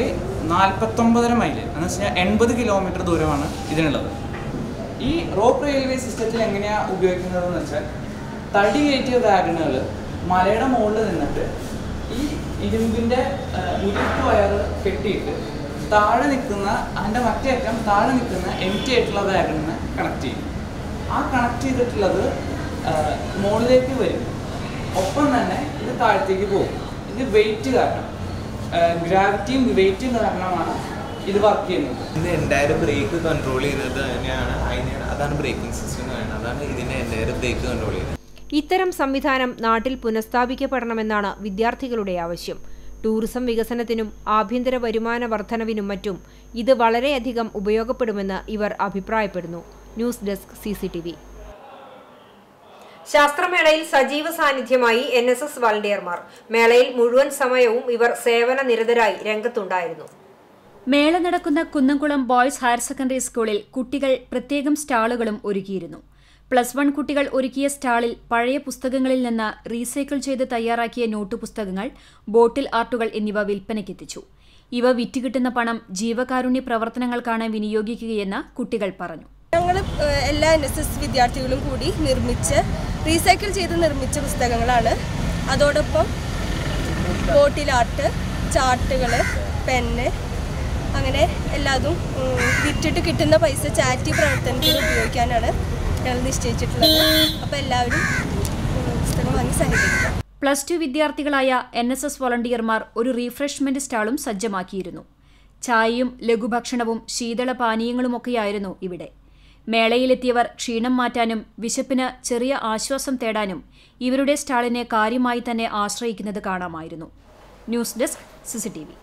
നാൽപ്പത്തൊമ്പതര മൈല് എന്ന് വെച്ചാൽ എൺപത് കിലോമീറ്റർ ദൂരമാണ് ഇതിനുള്ളത് ഈ റോപ്പ് റെയിൽവേ സിസ്റ്റത്തിൽ എങ്ങനെയാണ് ഉപയോഗിക്കുന്നതെന്ന് വെച്ചാൽ തടി കയറ്റിയ വാഗണുകൾ മലയുടെ മുകളിൽ നിന്നിട്ട് ഈ ഇരുമ്പിൻ്റെ ഇരുമ്പ് വയർ കെട്ടിയിട്ട് താഴെ നിൽക്കുന്ന അതിൻ്റെ മറ്റേ അറ്റം താഴെ നിൽക്കുന്ന എം ടി ആയിട്ടുള്ള വാഗണിനെ കണക്ട് ചെയ്യും ആ കണക്ട് ചെയ്തിട്ടുള്ളത് ആ, മുകളിലേക്ക് വരും ഒപ്പം തന്നെ ഇത് താഴത്തേക്ക് പോകും ഇത് വെയിറ്റ് കാരണം ഗ്രാവിറ്റിയും വെയിറ്റും കാരണമാണ് ഇത് വർക്ക് ചെയ്യുന്നത് ഇത് എൻ്റെ ബ്രേക്ക് കൺട്രോൾ ചെയ്തത് തന്നെയാണ് അതിനാണ് അതാണ് ബ്രേക്കിംഗ് സിസ്റ്റം എന്ന് പറയുന്നത് അതാണ് ഇതിൻ്റെ എൻ്റെ ബ്രേക്ക് കൺട്രോൾ ചെയ്തത് ഇത്തരം സംവിധാനം നാട്ടിൽ പുനഃസ്ഥാപിക്കപ്പെടണമെന്നാണ് വിദ്യാർത്ഥികളുടെ ആവശ്യം ടൂറിസം വികസനത്തിനും ആഭ്യന്തര വരുമാന വർധനവിനും മറ്റും ഇത് വളരെയധികം ഉപയോഗപ്പെടുമെന്ന് ഇവർ അഭിപ്രായപ്പെടുന്നു news desk C C T V ശാസ്ത്രമേളയിൽ സജീവ സാന്നിധ്യമായി എൻ എസ് എസ് വളണ്ടിയർമാർ മേളയിൽ മുഴുവൻ സമയവും ഇവർ സേവന നിരതരായി രംഗത്തുണ്ടായിരുന്നു മേള നടക്കുന്ന കുന്നംകുളം ബോയ്സ് ഹയർ സെക്കൻഡറി സ്കൂളിൽ കുട്ടികൾ പ്രത്യേകം സ്റ്റാളുകളും ഒരുക്കിയിരുന്നു പ്ലസ് വൺ കുട്ടികൾ ഒരുക്കിയ സ്റ്റാളിൽ പഴയ പുസ്തകങ്ങളിൽ നിന്ന് റീസൈക്കിൾ ചെയ്ത് തയ്യാറാക്കിയ നോട്ട് പുസ്തകങ്ങൾ ബോട്ടിൽ ആർട്ടുകൾ എന്നിവ വിൽപ്പനയ്ക്കെത്തിച്ചു ഇവ വിറ്റുകിട്ടുന്ന പണം ജീവകാരുണ്യ പ്രവർത്തനങ്ങൾക്കാണ് വിനിയോഗിക്കുകയെന്ന് കുട്ടികൾ പറഞ്ഞു ഞങ്ങൾ എല്ലാ എൻ എസ് എസ് വിദ്യാർത്ഥികളും കൂടി നിർമ്മിച്ച് റീസൈക്കിൾ ചെയ്ത് നിർമ്മിച്ച പുസ്തകങ്ങളാണ് അതോടൊപ്പം ബോട്ടിൽ ആർട്ട് ചാർട്ടുകൾ പെന്ന് അങ്ങനെ എല്ലാതും ഉം, വിറ്റിട്ട് കിട്ടുന്ന പൈസ ചാരിറ്റി പ്രവർത്തനത്തിന് ഉപയോഗിക്കാനാണ് ഞങ്ങൾ നിശ്ചയിച്ചിട്ടുള്ളത് അപ്പോൾ എല്ലാവരും ഉം, പുസ്തകം വാങ്ങി സഹകരിക്കുക പ്ലസ് ടു വിദ്യാർത്ഥികളായ എൻ എസ് എസ് വോളണ്ടിയർമാർ ഒരു റീഫ്രഷ്മെന്റ് സ്റ്റാളും സജ്ജമാക്കിയിരുന്നു ചായയും ലഘുഭക്ഷണവും ശീതള പാനീയങ്ങളുമൊക്കെയായിരുന്നു ഇവിടെ മേളയിലെത്തിയവർ ക്ഷീണം മാറ്റാനും വിശപ്പിന് ചെറിയ ആശ്വാസം തേടാനും ഇവരുടെ സ്റ്റാളിനെ കാര്യമായി തന്നെ ആശ്രയിക്കുന്നത് കാണാമായിരുന്നു ന്യൂസ് ഡെസ്ക് സിസിടിവി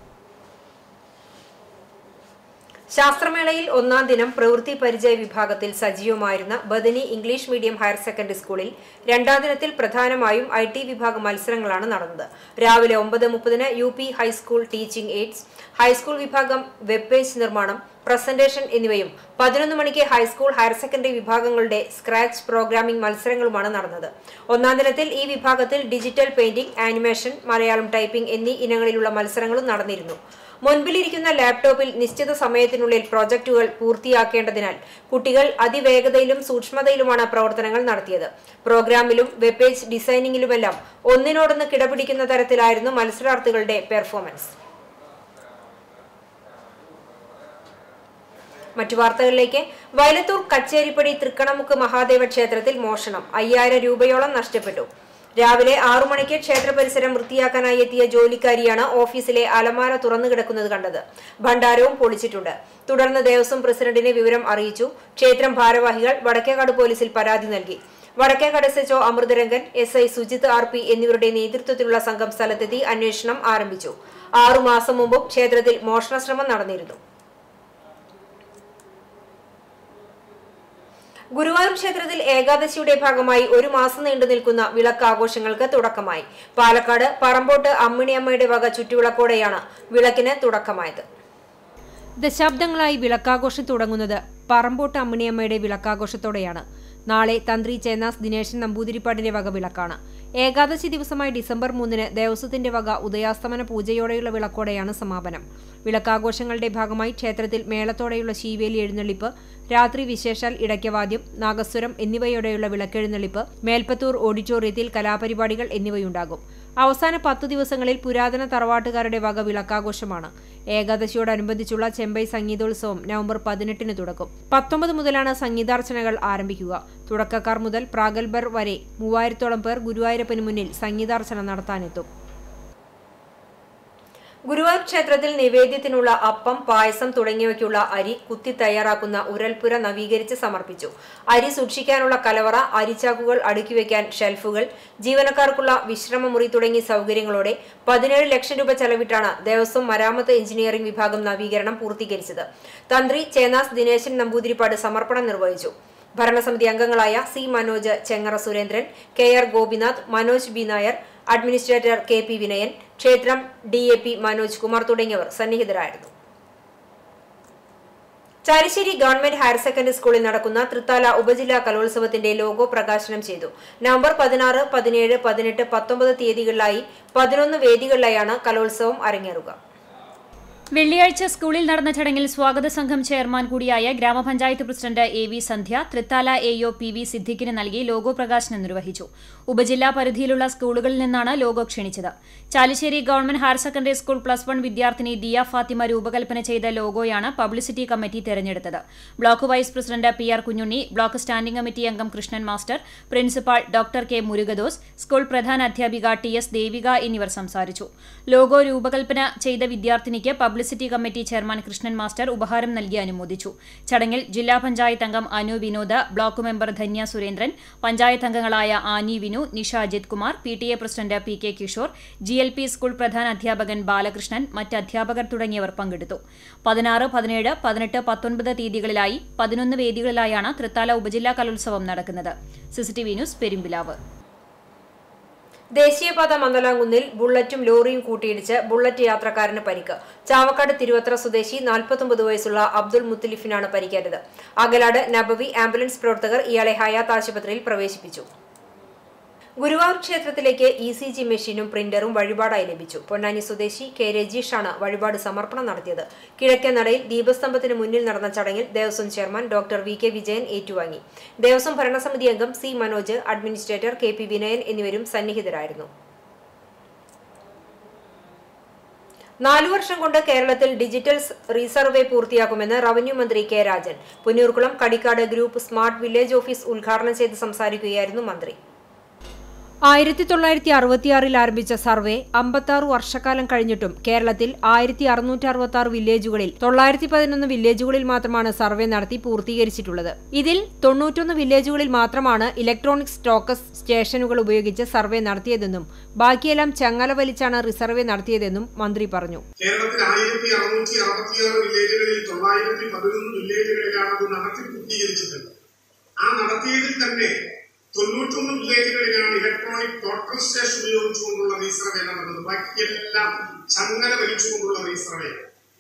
ശാസ്ത്രമേളയിൽ ഒന്നാം ദിനം പ്രവൃത്തി പരിചയ വിഭാഗത്തിൽ സജീവമായിരുന്ന Bethany English medium higher secondary സ്കൂളിൽ രണ്ടാം ദിനത്തിൽ പ്രധാനമായും ഐ ടി വിഭാഗം മത്സരങ്ങളാണ് നടന്നത് രാവിലെ ഒമ്പത് മുപ്പതിന് U P high school teaching aids high school വിഭാഗം വെബ് പേജ് നിർമ്മാണം പ്രസന്റേഷൻ എന്നിവയും പതിനൊന്ന് മണിക്ക് ഹൈസ്കൂൾ ഹയർ സെക്കൻഡറി വിഭാഗങ്ങളുടെ സ്ക്രാച്ച് പ്രോഗ്രാമിംഗ് മത്സരങ്ങളുമാണ് നടന്നത് ഒന്നാം ദിനത്തിൽ ഈ വിഭാഗത്തിൽ digital painting animation Malayalam typing എന്നീ ഇനങ്ങളിലുള്ള മത്സരങ്ങളും നടന്നിരുന്നു മുൻപിലിരിക്കുന്ന ലാപ്ടോപ്പിൽ നിശ്ചിത സമയത്തിനുള്ളിൽ പ്രോജക്റ്റുകൾ പൂർത്തിയാക്കേണ്ടതിനാൽ കുട്ടികൾ അതിവേഗതയിലും സൂക്ഷ്മതയിലുമാണ് പ്രവർത്തനങ്ങൾ നടത്തിയത് പ്രോഗ്രാമിലും വെബ് പേജ് ഡിസൈനിങ്ങിലുമെല്ലാം ഒന്നിനോടൊന്ന് കിടപിടിക്കുന്ന തരത്തിലായിരുന്നു മത്സരാർത്ഥികളുടെ പെർഫോമൻസ് മറ്റു വാർത്തകളിലേക്ക് വയലത്തൂർ കച്ചേരിപ്പടി തൃക്കണമുക്ക് മഹാദേവ ക്ഷേത്രത്തിൽ മോഷണം അയ്യായിരം രൂപയോളം നഷ്ടപ്പെട്ടു രാവിലെ ആറു മണിക്ക് ക്ഷേത്ര പരിസരം വൃത്തിയാക്കാനായി എത്തിയ ജോലിക്കാരിയാണ് ഓഫീസിലെ അലമാര തുറന്നു കിടക്കുന്നത് കണ്ടത് ഭണ്ഡാരവും പൊളിച്ചിട്ടുണ്ട് തുടർന്ന് ദേവസ്വം പ്രസിഡന്റിനെ വിവരം അറിയിച്ചു ക്ഷേത്രം ഭാരവാഹികൾ വടക്കേക്കാട് പോലീസിൽ പരാതി നൽകി Vadakkekad S HO Amritharangan S I Sujith R P എന്നിവരുടെ നേതൃത്വത്തിലുള്ള സംഘം സ്ഥലത്തെത്തി അന്വേഷണം ആരംഭിച്ചു ആറുമാസം മുമ്പും ക്ഷേത്രത്തിൽ മോഷണശ്രമം നടന്നിരുന്നു ഗുരുവായൂർ ക്ഷേത്രത്തിൽ ഏകാദശിയുടെ ഭാഗമായി ഒരു മാസം നീണ്ടു നിൽക്കുന്ന വിളക്ക് ആഘോഷങ്ങൾക്ക് തുടക്കമായി പാലക്കാട് പറമ്പോട്ട് അമ്മിണിയമ്മയുടെ വക ചുറ്റുവിളക്കോടെയാണ് വിളക്കിന് തുടക്കമായത് ദശാബ്ദങ്ങളായി വിളക്കാഘോഷം തുടങ്ങുന്നത് പറമ്പോട്ട് അമ്മിണിയമ്മയുടെ വിളക്കാഘോഷത്തോടെയാണ് നാളെ തന്ത്രി ചേന്നാസ് ദിനേശൻ നമ്പൂതിരിപ്പാടിന്റെ വക വിളക്കാണ് ഏകാദശി ദിവസമായി ഡിസംബർ മൂന്നിന് ദേവസ്വത്തിന്റെ വക ഉദയാസ്തമന പൂജയോടെയുള്ള വിളക്കോടെയാണ് സമാപനം വിളക്കാഘോഷങ്ങളുടെ ഭാഗമായി ക്ഷേത്രത്തിൽ മേളത്തോടെയുള്ള ശീവേലി എഴുന്നള്ളിപ്പ് രാത്രി വിശേഷാൽ ഇടയ്ക്കവാദ്യം നാഗസ്വരം എന്നിവയോടെയുള്ള വിളക്കെഴുന്നള്ളിപ്പ് മേൽപ്പത്തൂർ ഓഡിറ്റോറിയത്തിൽ കലാപരിപാടികൾ എന്നിവയുണ്ടാകും അവസാന പത്തു ദിവസങ്ങളിൽ പുരാതന തറവാട്ടുകാരുടെ വക വിളക്കാഘോഷമാണ് ഏകാദശിയോടനുബന്ധിച്ചുള്ള ചെമ്പൈ സംഗീതോത്സവം നവംബർ പതിനെട്ടിന് തുടക്കും പത്തൊമ്പത് മുതലാണ് സംഗീതാർച്ചനകൾ ആരംഭിക്കുക തുടക്കക്കാർ മുതൽ പ്രാഗൽഭർ വരെ മൂവായിരത്തോളം പേർ ഗുരുവായൂരപ്പന് മുന്നിൽ സംഗീതാർച്ചന നടത്താനെത്തും ഗുരുവായൂർ ക്ഷേത്രത്തിൽ നിവേദ്യത്തിനുള്ള അപ്പം പായസം തുടങ്ങിയവയ്ക്കുള്ള അരി കുത്തി തയ്യാറാക്കുന്ന ഉരൽപ്പുര നവീകരിച്ച് സമർപ്പിച്ചു അരി സൂക്ഷിക്കാനുള്ള കലവറ അരിച്ചാക്കുകൾ അടുക്കിവെക്കാൻ ഷെൽഫുകൾ ജീവനക്കാർക്കുള്ള വിശ്രമമുറി തുടങ്ങിയ സൗകര്യങ്ങളോടെ പതിനേഴ് ലക്ഷം രൂപ ചെലവിട്ടാണ് ദേവസ്വം മരാമത്ത് എഞ്ചിനീയറിംഗ് വിഭാഗം നവീകരണം പൂർത്തീകരിച്ചത് തന്ത്രി ചേനാസ് ദിനേശൻ നമ്പൂതിരിപ്പാട് സമർപ്പണം നിർവഹിച്ചു ഭരണസമിതി അംഗങ്ങളായ C Manoj Chengara Surendran K R Gopinath Manoj B Nair administrator K P Vinayan ക്ഷേത്രം D A P Manoj Kumar തുടങ്ങിയവർ സന്നിഹിതരായിരുന്നു ചാലിശ്ശേരി ഗവൺമെന്റ് ഹയർ സെക്കൻഡറി സ്കൂളിൽ നടക്കുന്ന തൃത്താല ഉപജില്ലാ കലോത്സവത്തിന്റെ ലോഗോ പ്രകാശനം ചെയ്തു നവംബർ പതിനാറ് പതിനേഴ് പതിനെട്ട് പത്തൊമ്പത് തീയതികളിലായി പതിനൊന്ന് വേദികളിലായാണ് കലോത്സവം അരങ്ങേറുക വെള്ളിയാഴ്ച സ്കൂളിൽ നടന്ന ചടങ്ങിൽ സ്വാഗത സംഘം ചെയർമാൻ കൂടിയായ ഗ്രാമപഞ്ചായത്ത് president A V Sandhya Thrithala A O P V സിദ്ദിഖിന് നൽകി ലോഗോ പ്രകാശനം നിർവഹിച്ചു ഉപജില്ലാ പരിധിയിലുള്ള സ്കൂളുകളിൽ നിന്നാണ് ലോഗോ ക്ഷണിച്ചത് Chalissery government higher secondary school plus one വിദ്യാർത്ഥിനി ദിയ ഫാത്തിമ രൂപകൽപ്പന ചെയ്ത ലോഗോയാണ് പബ്ലിസിറ്റി കമ്മിറ്റി തെരഞ്ഞെടുത്തത് block vice president P R Kunhunni block standing committee അംഗം Krishnan master principal doctor K Murugadas school പ്രധാന അധ്യാപിക ടി എസ് ദേവിക എന്നിവർ സംസാരിച്ചു ലോഗോ രൂപകൽപ്പന ചെയ്ത വിദ്യാർത്ഥിനിക്ക് publicity committee chairman Krishnan master ഉപഹാരം നൽകി അനുമോദിച്ചു ചടങ്ങിൽ ജില്ലാ പഞ്ചായത്ത് അംഗം അനു വിനോദ് ബ്ലോക്ക് മെമ്പർ ധന്യ സുരേന്ദ്രൻ പഞ്ചായത്ത് അംഗങ്ങളായ Annie Vinu Nisha Ajith Kumar P T A president P K Kishore G L P school പ്രധാന അധ്യാപകൻ ബാലകൃഷ്ണൻ മറ്റ് അധ്യാപകർ തുടങ്ങിയവർ പങ്കെടുത്തു പതിനാറ് പതിനേഴ് പതിനെട്ട് പത്തൊൻപത് തീയതികളിലായി പതിനൊന്ന് വേദികളിലായാണ് തൃത്താല ഉപജില്ലാ കലോത്സവം നടക്കുന്നത് സിസിടിവി ന്യൂസ് പെരുമ്പിലാവ് ദേശീയപാത മന്ദലാംകുന്നിൽ ബുള്ളറ്റും ലോറിയും കൂട്ടിയിടിച്ച് ബുള്ളറ്റ് യാത്രക്കാരന് പരിക്ക് ചാവക്കാട് തിരുവത്ര സ്വദേശി നാൽപ്പത്തൊമ്പത് വയസ്സുള്ള അബ്ദുൾ മുത്തലിഫിനാണ് പരിക്കേറ്റത് അകലാട് നബവി ആംബുലൻസ് പ്രവർത്തകർ ഇയാളെ ഹയാത്ത് ആശുപത്രിയിൽ പ്രവേശിപ്പിച്ചു ഗുരുവായൂർ ക്ഷേത്രത്തിലേക്ക് ഇ സി ജി മെഷീനും പ്രിന്ററും വഴിപാടായി ലഭിച്ചു പൊന്നാനി സ്വദേശി കെ രജീഷാണ് വഴിപാട് സമർപ്പണം നടത്തിയത് കിഴക്കേ നടയിൽ ദീപസ്തംഭത്തിന് മുന്നിൽ നടന്ന ചടങ്ങിൽ Devaswom chairman doctor V K Vijayan ഏറ്റുവാങ്ങി ദേവസ്വം ഭരണസമിതി അംഗം C Manoj administrator K P Vinayan എന്നിവരും സന്നിഹിതരായിരുന്നു നാലു വർഷം കൊണ്ട് കേരളത്തിൽ ഡിജിറ്റൽ റീസർവേ പൂർത്തിയാക്കുമെന്ന് റവന്യൂ മന്ത്രി K Rajan Punnayurkulam Kadikkad group smart village office ഉദ്ഘാടനം ചെയ്ത് സംസാരിക്കുകയായിരുന്നു മന്ത്രി ആയിരത്തി തൊള്ളായിരത്തി അറുപത്തിയാറിൽ ആരംഭിച്ച സർവേ അമ്പത്താറ് വർഷക്കാലം കഴിഞ്ഞിട്ടും കേരളത്തിൽ ആയിരത്തി അറുന്നൂറ്റി അറുപത്തി ആറ് വില്ലേജുകളിൽ തൊള്ളായിരത്തി പതിനൊന്ന് വില്ലേജുകളിൽ മാത്രമാണ് സർവേ നടത്തി പൂർത്തീകരിച്ചിട്ടുള്ളത് ഇതിൽ തൊണ്ണൂറ്റൊന്ന് വില്ലേജുകളിൽ മാത്രമാണ് ഇലക്ട്രോണിക് സ്റ്റോക്കസ് സ്റ്റേഷനുകൾ ഉപയോഗിച്ച് സർവേ നടത്തിയതെന്നും ബാക്കിയെല്ലാം ചങ്ങല വലിച്ചാണ് റിസർവേ നടത്തിയതെന്നും മന്ത്രി പറഞ്ഞു കേരളത്തിൽ ആയിരത്തി അറുന്നൂറ്റി അറുപത്തിയാറ് വില്ലേജുകളിൽ തൊള്ളായിരത്തി പതിനൊന്ന് വില്ലേജുകളിലാണ് അത് നടത്തി പൂർത്തീകരിച്ചിട്ടുള്ളത് ആ നടത്തിയതിൽ തന്നെ തൊണ്ണൂറ്റൊന്ന് വില്ലേജുകളിലാണ് ഇലക്ട്രോണിക് ടോട്ടൽ സ്റ്റേഷൻ ഉപയോഗിച്ചുകൊണ്ടുള്ള റീസർവേ നടന്നത് ബാക്കിയെല്ലാം ചങ്ങല വലിച്ചുകൊണ്ടുള്ള റീസർവേ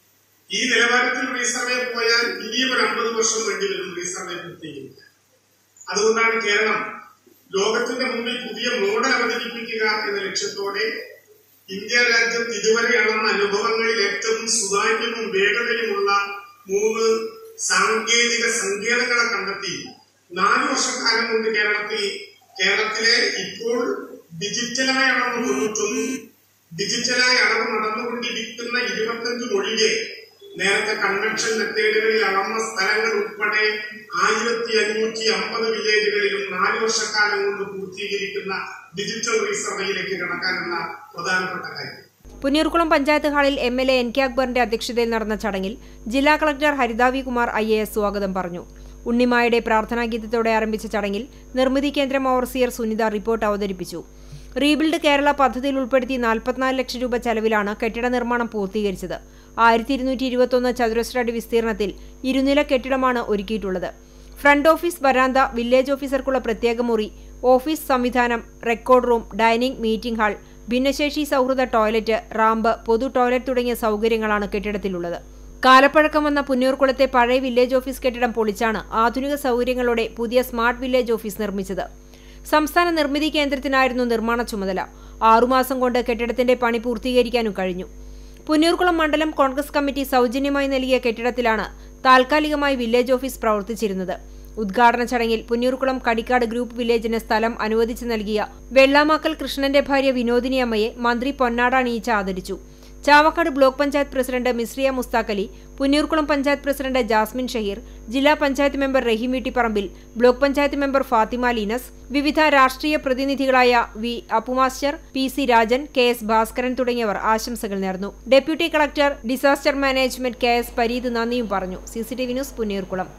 ഈ നിലവാരത്തിൽ റീസർവേ പോയാൽ ഇനിയും ഒരു അമ്പത് വർഷം വേണ്ടി വരും റീസർവേ പൂർത്തീകരിക്കാൻ അതുകൊണ്ടാണ് കേരളം ലോകത്തിന്റെ മുമ്പിൽ പുതിയ മോഡൽ അവതരിപ്പിക്കുക എന്ന ലക്ഷ്യത്തോടെ ഇന്ത്യ രാജ്യത്ത് ഇതുവരെ അളന്ന അനുഭവങ്ങളിൽ ഏറ്റവും സുതാര്യവും വേഗതയുമുള്ള മൂന്ന് സാങ്കേതിക സങ്കേതങ്ങളെ കണ്ടെത്തി നാല് വർഷക്കാലം കൊണ്ട് കേരളത്തിൽ കേരളത്തിലെ ഇപ്പോൾ ഡിജിറ്റലായ അളവ് തൊണ്ണൂറ്റൊന്ന് ഡിജിറ്റലായ അളവ് നടന്നുകൊണ്ടിരിക്കുന്ന ഇരുപത്തഞ്ച് ഒഴികെ നേരത്തെ കൺവെൻഷൻ മെത്തേഡുകളിൽ അളന്ന സ്ഥലങ്ങൾ ഉൾപ്പെടെ ആയിരത്തി അഞ്ഞൂറ്റി അമ്പത് വില്ലേജുകളിലും നാല് വർഷക്കാലം കൊണ്ട് പൂർത്തീകരിക്കുന്ന ഡിജിറ്റൽ റീസർവേയിലേക്ക് കടക്കാനുള്ള പ്രധാനപ്പെട്ട കാര്യം പുന്നീർകുളം പഞ്ചായത്ത് ഹാളിൽ M L A N K അക്ബറിന്റെ അധ്യക്ഷതയിൽ നടന്ന ചടങ്ങിൽ ജില്ലാ collector Haritha V Kumar I A S സ്വാഗതം പറഞ്ഞു ഉണ്ണിമായുടെ പ്രാർത്ഥനാഗീതത്തോടെ ആരംഭിച്ച ചടങ്ങിൽ നിർമ്മിതി കേന്ദ്രം ഓവർസിയർ സുനിത റിപ്പോർട്ട് അവതരിപ്പിച്ചു റീബിൽഡ് കേരള പദ്ധതിയിൽ ഉൾപ്പെടുത്തി നാൽപ്പത്തിനാല് ലക്ഷം രൂപ ചെലവിലാണ് കെട്ടിട നിർമ്മാണം പൂർത്തീകരിച്ചത് ആയിരത്തി ഇരുന്നൂറ്റി ഇരുപത്തൊന്ന് ചതുരശ്ര അടി വിസ്തീർണത്തിൽ ഇരുനില കെട്ടിടമാണ് ഒരുക്കിയിട്ടുള്ളത് ഫ്രണ്ട് ഓഫീസ് വരാന്ത വില്ലേജ് ഓഫീസർക്കുള്ള പ്രത്യേക മുറി ഓഫീസ് സംവിധാനം record room dining meeting hall ഭിന്നശേഷി സൗഹൃദ ടോയ്ലറ്റ് റാമ്പ് പൊതു ടോയ്ലറ്റ് തുടങ്ങിയ സൗകര്യങ്ങളാണ് കെട്ടിടത്തിലുള്ളത് കാലപ്പഴക്കം വന്ന പുന്നൂർകുളത്തെ പഴയ വില്ലേജ് ഓഫീസ് കെട്ടിടം പൊളിച്ചാണ് ആധുനിക സൗകര്യങ്ങളോടെ പുതിയ സ്മാർട്ട് വില്ലേജ് ഓഫീസ് നിർമ്മിച്ചത് സംസ്ഥാന നിർമ്മിതി കേന്ദ്രത്തിനായിരുന്നു നിർമ്മാണ ചുമതല ആറുമാസം കൊണ്ട് കെട്ടിടത്തിന്റെ പണി പൂർത്തീകരിക്കാനും കഴിഞ്ഞു പുന്നൂർകുളം മണ്ഡലം കോൺഗ്രസ് കമ്മിറ്റി സൗജന്യമായി നൽകിയ കെട്ടിടത്തിലാണ് താൽക്കാലികമായി വില്ലേജ് ഓഫീസ് പ്രവർത്തിച്ചിരുന്നത് ഉദ്ഘാടന ചടങ്ങിൽ പുന്നൂർകുളം കടിക്കാട് ഗ്രൂപ്പ് വില്ലേജിന് സ്ഥലം അനുവദിച്ചു നൽകിയ വെള്ളാമാക്കൽ കൃഷ്ണന്റെ ഭാര്യ വിനോദിനിയമ്മയെ മന്ത്രി പൊന്നാട അണിയിച്ച് ആദരിച്ചു Chavakkad block panchayat president Misriya Musthaqali Punnurkulam panchayat president Jasmine Shaheer ജില്ലാ panchayat member Rahim Veettiparambil block panchayat member Fathima Leenas വിവിധ രാഷ്ട്രീയ പ്രതിനിധികളായ V Appu master P C Rajan K S Bhaskaran തുടങ്ങിയവർ ആശംസകൾ നേർന്നു deputy collector disaster management K S Pareeth നന്ദിയും പറഞ്ഞു സിസിടിവി ന്യൂസ് പുന്നൂർകുളം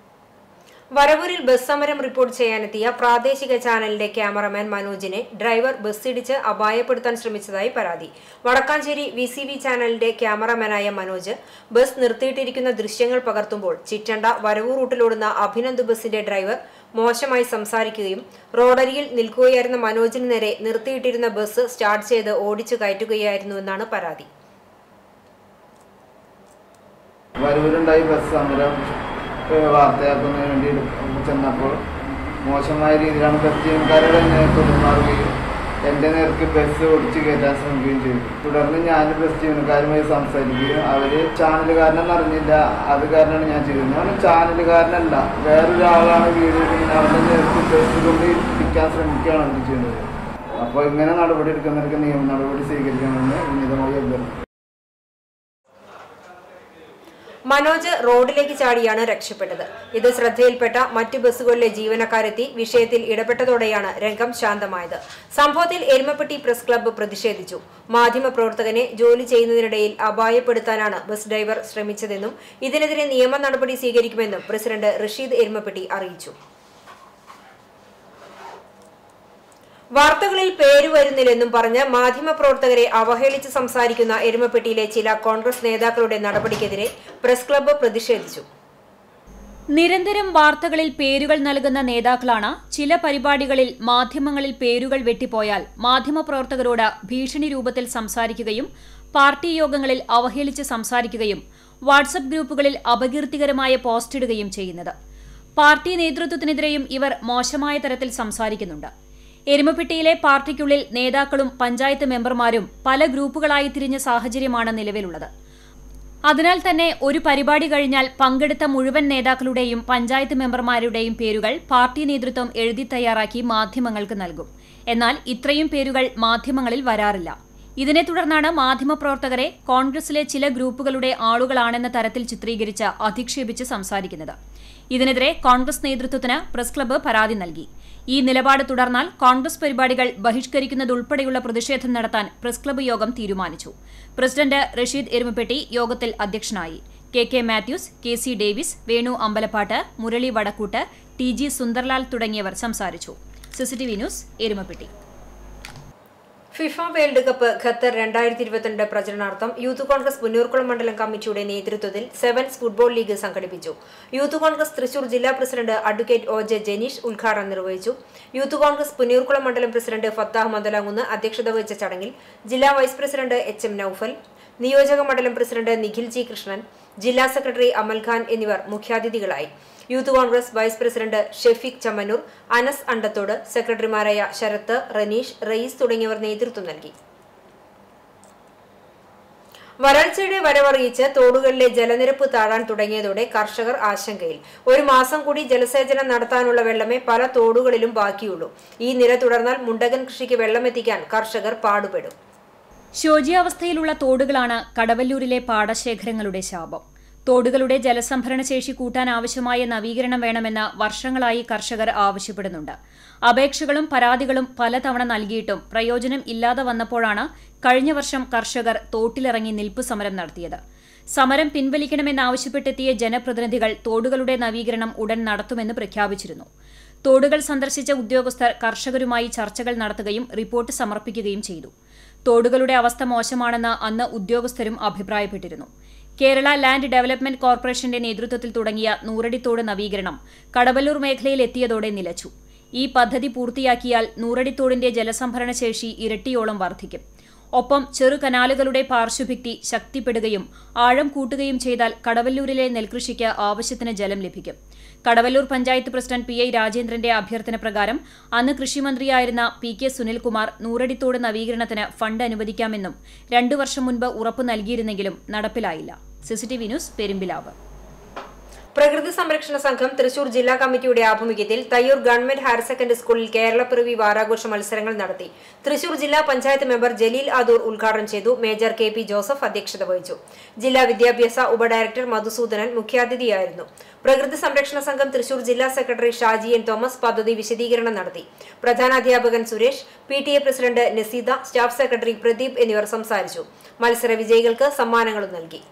വരവൂരിൽ ബസ് സമരം റിപ്പോർട്ട് ചെയ്യാനെത്തിയ പ്രാദേശിക ചാനലിന്റെ ക്യാമറമാൻ മനോജിനെ ഡ്രൈവർ ബസ്സിടിച്ച് അപായപ്പെടുത്താൻ ശ്രമിച്ചതായി പരാതി വടക്കാഞ്ചേരി വി സി വി ചാനലിന്റെ ക്യാമറമാനായ മനോജ് ബസ് നിർത്തിയിട്ടിരിക്കുന്ന ദൃശ്യങ്ങൾ പകർത്തുമ്പോൾ ചിറ്റണ്ട വരവൂർ റൂട്ടിലോടുന്ന അഭിനന്ദ് ബസിന്റെ ഡ്രൈവർ മോശമായി സംസാരിക്കുകയും റോഡരിയിൽ നിൽക്കുകയായിരുന്ന മനോജിന് നേരെ നിർത്തിയിട്ടിരുന്ന ബസ് സ്റ്റാർട്ട് ചെയ്ത് ഓടിച്ചു കയറ്റുകയായിരുന്നുവെന്നാണ് പരാതി വരൂരുണ്ടായി ബസ് സമരം ഏഹ് വാർത്തയാക്കുന്നതിന് വേണ്ടി ചെന്നപ്പോൾ മോശമായ രീതിയിലാണ് ബസ് ജീവനക്കാരുടെ തന്നെ പെരുമാറുകയും എൻ്റെ നേർക്ക് ബസ് ഓടിച്ച് കയറ്റാൻ ശ്രമിക്കുകയും ചെയ്തു തുടർന്ന് ഞാൻ ബസ് ജീവനക്കാരുമായി സംസാരിക്കുകയും അവർ ചാനലുകാരനെന്ന് അറിഞ്ഞില്ല അത് കാരണമാണ് ഞാൻ ചെയ്തത് ഞാൻ ചാനലുകാരനല്ല വേറൊരാളാണ് വീഡിയോ ഇങ്ങനെ അവരുടെ നേർക്ക് ബസ് കൊണ്ട് ഇരിക്കാൻ ശ്രമിക്കുകയാണ് അവർ ചെയ്യുന്നത് അപ്പോൾ ഇങ്ങനെ നടപടി എടുക്കുന്നവർക്ക് നിയമ നടപടി സ്വീകരിക്കണമെന്ന് വിനീതമായി അഭ്യർത്ഥിക്കുന്നു മനോജ് റോഡിലേക്ക് ചാടിയാണ് രക്ഷപ്പെട്ടത് ഇത് ശ്രദ്ധയിൽപ്പെട്ട മറ്റു ബസ്സുകളിലെ ജീവനക്കാരെത്തി വിഷയത്തിൽ ഇടപെട്ടതോടെയാണ് രംഗം ശാന്തമായത് സംഭവത്തിൽ എരുമപ്പെട്ടി പ്രസ് ക്ലബ്ബ് പ്രതിഷേധിച്ചു മാധ്യമപ്രവർത്തകനെ ജോലി ചെയ്യുന്നതിനിടയിൽ അപായപ്പെടുത്താനാണ് ബസ് ഡ്രൈവർ ശ്രമിച്ചതെന്നും ഇതിനെതിരെ നിയമ നടപടി സ്വീകരിക്കുമെന്നും പ്രസിഡന്റ് റഷീദ് എരുമപ്പെട്ടി അറിയിച്ചു വാർത്തകളിൽ പേര് വരുന്നില്ലെന്നും പറഞ്ഞ് മാധ്യമപ്രവർത്തകരെ അവഹേളിച്ച് സംസാരിക്കുന്ന എരുമപ്പെട്ടിയിലെ ചില കോൺഗ്രസ് നേതാക്കളുടെ നടപടിക്കെതിരെ പ്രസ് ക്ലബ്ബ് പ്രതിഷേധിച്ചു നിരന്തരം വാർത്തകളിൽ പേരുകൾ നൽകുന്ന നേതാക്കളാണ് ചില പരിപാടികളിൽ മാധ്യമങ്ങളിൽ പേരുകൾ വെട്ടിപ്പോയാൽ മാധ്യമപ്രവർത്തകരോട് ഭീഷണി രൂപത്തിൽ സംസാരിക്കുകയും പാർട്ടി യോഗങ്ങളിൽ അവഹേളിച്ച് സംസാരിക്കുകയും വാട്സപ്പ് ഗ്രൂപ്പുകളിൽ അപകീർത്തികരമായ പോസ്റ്റിടുകയും ചെയ്യുന്നത് പാർട്ടി നേതൃത്വത്തിനെതിരെയും ഇവർ മോശമായ തരത്തിൽ സംസാരിക്കുന്നുണ്ട് എരുമപ്പെട്ടിയിലെ പാർട്ടിക്കുള്ളിൽ നേതാക്കളും പഞ്ചായത്ത് മെമ്പർമാരും പല ഗ്രൂപ്പുകളായി തിരിഞ്ഞ സാഹചര്യമാണ് നിലവിലുള്ളത് അതിനാൽ തന്നെ ഒരു പരിപാടി കഴിഞ്ഞാൽ പങ്കെടുത്ത മുഴുവൻ നേതാക്കളുടെയും പഞ്ചായത്ത് മെമ്പർമാരുടെയും പേരുകൾ പാർട്ടി നേതൃത്വം എഴുതി തയ്യാറാക്കി മാധ്യമങ്ങൾക്ക് നൽകും എന്നാൽ ഇത്രയും പേരുകൾ മാധ്യമങ്ങളിൽ വരാറില്ല ഇതിനെ തുടർന്നാണ് മാധ്യമപ്രവർത്തകരെ കോൺഗ്രസിലെ ചില ഗ്രൂപ്പുകളുടെ ആളുകളാണെന്ന തരത്തിൽ ചിത്രീകരിച്ച് അധിക്ഷേപിച്ച് സംസാരിക്കുന്നത് ഇതിനെതിരെ കോൺഗ്രസ് നേതൃത്വത്തിന് പ്രസ് ക്ലബ്ബ് പരാതി നൽകി ഈ നിലപാട് തുടർന്നാൽ കോൺഗ്രസ് പരിപാടികൾ ബഹിഷ്കരിക്കുന്നതുൾപ്പെടെയുള്ള പ്രതിഷേധം നടത്താൻ പ്രസ് ക്ലബ്ബ് യോഗം തീരുമാനിച്ചു പ്രസിഡന്റ് റഷീദ് എരുമപ്പെട്ടി യോഗത്തിൽ അധ്യക്ഷനായി K K Mathews K C Davis Venu Ambalappattu Murali Vadakkoot T G Sundarlal തുടങ്ങിയവർ സംസാരിച്ചു CCTV news Erumapetty FIFA world cup Qatar രണ്ടായിരത്തി ഇരുപത്തിരണ്ട് പ്രചരണാർത്ഥം യൂത്ത് കോൺഗ്രസ് പുന്നൂർക്കുളം മണ്ഡലം കമ്മിറ്റിയുടെ നേതൃത്വത്തിൽ സെവൻസ് ഫുട്ബോൾ ലീഗ് സംഘടിപ്പിച്ചു യൂത്ത് കോൺഗ്രസ് തൃശൂർ ജില്ലാ president advocate O J Janeesh ഉദ്ഘാടനം നിർവഹിച്ചു യൂത്ത് കോൺഗ്രസ് പുന്നൂർക്കുളം മണ്ഡലം പ്രസിഡന്റ് ഫത്താഹ് മന്ദലാങ്ങുന്ന് അധ്യക്ഷത വഹിച്ച ചടങ്ങിൽ ജില്ലാ vice president H M Noufal നിയോജക മണ്ഡലം പ്രസിഡന്റ് നിഖിൽ ജി കൃഷ്ണൻ ജില്ലാ സെക്രട്ടറി അമൽ ഖാൻ എന്നിവർ മുഖ്യാതിഥികളായി youth Congress vice president Shefeeq Chammannur Anas Andathode സെക്രട്ടറിമാരായ ശരത്ത് റനീഷ് റയീസ് തുടങ്ങിയവർ നേതൃത്വം നൽകി വരൾച്ചയുടെ വരവറിയിച്ച് തോടുകളിലെ ജലനിരപ്പ് താഴാൻ തുടങ്ങിയതോടെ കർഷകർ ആശങ്കയിൽ ഒരു മാസം കൂടി ജലസേചനം നടത്താനുള്ള വെള്ളമേ പല തോടുകളിലും ബാക്കിയുള്ളൂ ഈ നില തുടർന്നാൽ മുണ്ടകൻ കൃഷിക്ക് വെള്ളമെത്തിക്കാൻ കർഷകർ പാടുപെടും ശോച്യാവസ്ഥയിലുള്ള തോടുകളാണ് കടവല്ലൂരിലെ പാടശേഖരങ്ങളുടെ ശാപം തോടുകളുടെ ജലസംഭരണ ശേഷി കൂട്ടാൻ ആവശ്യമായ നവീകരണം വേണമെന്ന് വർഷങ്ങളായി കർഷകർ ആവശ്യപ്പെടുന്നുണ്ട് അപേക്ഷകളും പരാതികളും പലതവണ നൽകിയിട്ടും പ്രയോജനം ഇല്ലാതെ വന്നപ്പോഴാണ് കഴിഞ്ഞ വർഷം കർഷകർ തോട്ടിലിറങ്ങി നിൽപ്പ് സമരം നടത്തിയത് സമരം പിൻവലിക്കണമെന്നാവശ്യപ്പെട്ടെത്തിയ ജനപ്രതിനിധികൾ തോടുകളുടെ നവീകരണം ഉടൻ നടത്തുമെന്ന് പ്രഖ്യാപിച്ചിരുന്നു തോടുകൾ സന്ദർശിച്ച ഉദ്യോഗസ്ഥർ കർഷകരുമായി ചർച്ചകൾ നടത്തുകയും റിപ്പോർട്ട് സമർപ്പിക്കുകയും ചെയ്തു തോടുകളുടെ അവസ്ഥ മോശമാണെന്ന് അന്ന് ഉദ്യോഗസ്ഥരും അഭിപ്രായപ്പെട്ടിരുന്നു കേരള ലാൻഡ് ഡെവലപ്മെന്റ് കോർപ്പറേഷന്റെ നേതൃത്വത്തിൽ തുടങ്ങിയ നൂറടിത്തോട് നവീകരണം കടവല്ലൂർ മേഖലയിൽ എത്തിയതോടെ നിലച്ചു ഈ പദ്ധതി പൂർത്തിയാക്കിയാൽ നൂറടിത്തോടിന്റെ ജലസംഭരണ ശേഷി ഇരട്ടിയോളം വർദ്ധിക്കും ഒപ്പം ചെറു കനാലുകളുടെ പാർശ്വഭിത്തി ശക്തിപ്പെടുകയും ആഴം കൂട്ടുകയും ചെയ്താൽ കടവല്ലൂരിലെ നെൽകൃഷിക്ക് ആവശ്യത്തിന് ജലം ലഭിക്കും Kadavallur panchayat president P I രാജേന്ദ്രന്റെ അഭ്യർത്ഥന പ്രകാരം അന്ന് കൃഷിമന്ത്രിയായിരുന്ന പി കെ സുനിൽകുമാർ നൂറടിത്തോട് നവീകരണത്തിന് ഫണ്ട് അനുവദിക്കാമെന്നും രണ്ടു വർഷം മുൻപ് ഉറപ്പു നൽകിയിരുന്നെങ്കിലും നടപ്പിലായില്ല സിസിടിവി ന്യൂസ് പെരുമ്പിലാവ് പ്രകൃതി സംരക്ഷണ സംഘം തൃശൂർ ജില്ലാ കമ്മിറ്റിയുടെ ആഭിമുഖ്യത്തിൽ തയ്യൂർ ഗവൺമെന്റ് ഹയർ സെക്കൻഡറി സ്കൂളിൽ കേരളപ്പിറവി വാരാഘോഷ മത്സരങ്ങൾ നടത്തി തൃശൂർ ജില്ലാ പഞ്ചായത്ത് മെമ്പർ ജലീൽ ആദൂർ ഉദ്ഘാടനം ചെയ്തു മേജർ കെ പി ജോസഫ് അധ്യക്ഷത വഹിച്ചു ജില്ലാ വിദ്യാഭ്യാസ ഉപഡയറക്ടർ മധുസൂദനൻ മുഖ്യാതിഥിയായിരുന്നു പ്രകൃതി സംരക്ഷണ സംഘം തൃശൂർ ജില്ലാ സെക്രട്ടറി ഷാജി എൻ തോമസ് പദ്ധതി വിശദീകരണം നടത്തി പ്രധാനാധ്യാപകൻ Suresh P T A president Naseeda staff secretary Pradeep എന്നിവർ സംസാരിച്ചു മത്സര വിജയികൾക്ക് സമ്മാനങ്ങളും നൽകി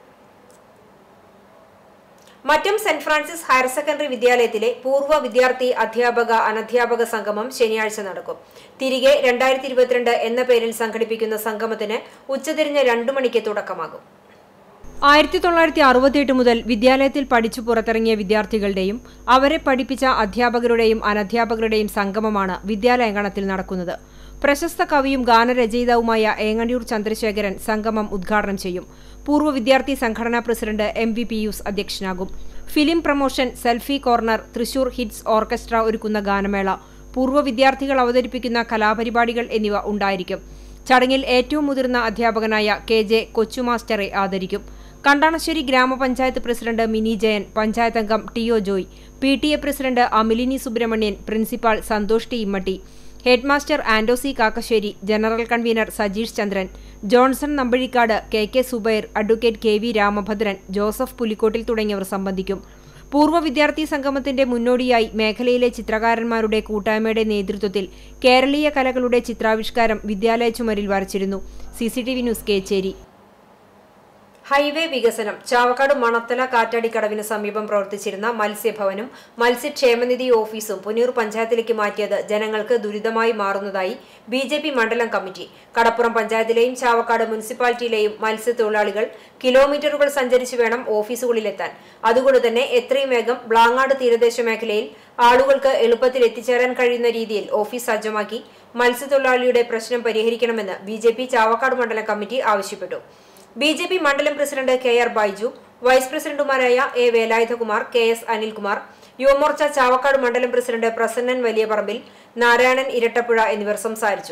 മറ്റം സെന്റ് ഫ്രാൻസിസ് ഹയർ സെക്കൻഡറി വിദ്യാലയത്തിലെ പൂർവ്വ വിദ്യാർത്ഥി അധ്യാപക അനധ്യാപക സംഗമം ശനിയാഴ്ച നടക്കും തിരികെ രണ്ടായിരത്തി ഇരുപത്തിരണ്ട് എന്ന പേരിൽ സംഘടിപ്പിക്കുന്ന സംഗമത്തിന് ഉച്ചതിരിഞ്ഞ് രണ്ടു മണിക്ക് തുടക്കമാകും ആയിരത്തി തൊള്ളായിരത്തി അറുപത്തിയെട്ട് മുതൽ വിദ്യാലയത്തിൽ പഠിച്ചു പുറത്തിറങ്ങിയ വിദ്യാർത്ഥികളുടെയും അവരെ പഠിപ്പിച്ച അധ്യാപകരുടെയും അനധ്യാപകരുടെയും സംഗമമാണ് വിദ്യാലയങ്കണത്തിൽ നടക്കുന്നത് പ്രശസ്ത കവിയും ഗാനരചയിതാവുമായ ഏങ്ങണ്ടിയൂർ ചന്ദ്രശേഖരൻ സംഗമം ഉദ്ഘാടനം ചെയ്യും പൂർവ്വ വിദ്യാർത്ഥി സംഘടനാ പ്രസിഡന്റ് എം വി പിയൂസ് അധ്യക്ഷനാകും film promotion selfie corner Thrissur hits orchestra ഒരുക്കുന്ന ഗാനമേള പൂർവ്വ വിദ്യാർത്ഥികൾ അവതരിപ്പിക്കുന്ന കലാപരിപാടികൾ എന്നിവ ഉണ്ടായിരിക്കും ചടങ്ങിൽ ഏറ്റവും മുതിർന്ന അധ്യാപകനായ കെ ജെ കൊച്ചുമാസ്റ്ററെ ആദരിക്കും കണ്ടാണശ്ശേരി ഗ്രാമപഞ്ചായത്ത് പ്രസിഡന്റ് മിനി ജയൻ പഞ്ചായത്ത് അംഗം T O Joy P T A president Amilini Subramanian principal Santhosh T Immatty headmaster Ando C Kakkassery general convener Sajeesh Chandran Johnson Nambazhikkad K K Zubair advocate K V Ramabhadran Joseph Pulikkottil തുടങ്ങിയവർ സംബന്ധിക്കും പൂർവ്വ വിദ്യാർത്ഥി സംഗമത്തിന്റെ മുന്നോടിയായി മേഖലയിലെ ചിത്രകാരന്മാരുടെ കൂട്ടായ്മയുടെ നേതൃത്വത്തിൽ കേരളീയ കലകളുടെ ചിത്രാവിഷ്കാരം വിദ്യാലയ ചുമരിൽ വരച്ചിരുന്നു സിസിടിവി ന്യൂസ് കേച്ചേരി ഹൈവേ വികസനം ചാവക്കാട് മണത്തല കാറ്റാടിക്കടവിന് സമീപം പ്രവർത്തിച്ചിരുന്ന മത്സ്യഭവനും മത്സ്യക്ഷേമനിധി ഓഫീസും പുനൂർ പഞ്ചായത്തിലേക്ക് മാറ്റിയത് ജനങ്ങൾക്ക് ദുരിതമായി മാറുന്നതായി ബി ജെ പി മണ്ഡലം കമ്മിറ്റി കടപ്പുറം പഞ്ചായത്തിലെയും ചാവക്കാട് മുനിസിപ്പാലിറ്റിയിലെയും മത്സ്യത്തൊഴിലാളികൾ കിലോമീറ്ററുകൾ സഞ്ചരിച്ചു വേണം ഓഫീസുകളിലെത്താൻ അതുകൊണ്ട് തന്നെ എത്രയും വേഗം ബ്ലാങ്ങാട് തീരദേശ മേഖലയിൽ ആളുകൾക്ക് എളുപ്പത്തിൽ എത്തിച്ചേരാൻ കഴിയുന്ന രീതിയിൽ ഓഫീസ് സജ്ജമാക്കി മത്സ്യത്തൊഴിലാളിയുടെ പ്രശ്നം പരിഹരിക്കണമെന്ന് ബി ചാവക്കാട് മണ്ഡലം കമ്മിറ്റി ആവശ്യപ്പെട്ടു ബി ജെ പി മണ്ഡലം president K R Baiju vice പ്രസിഡന്റുമാരായ A Velayudhakumar K S Anilkumar Yuvamorcha Chavakkad മണ്ഡലം പ്രസിഡന്റ് പ്രസന്നൻ വലിയപറമ്പിൽ നാരായണൻ ഇരട്ടപ്പുഴ എന്നിവർ സംസാരിച്ചു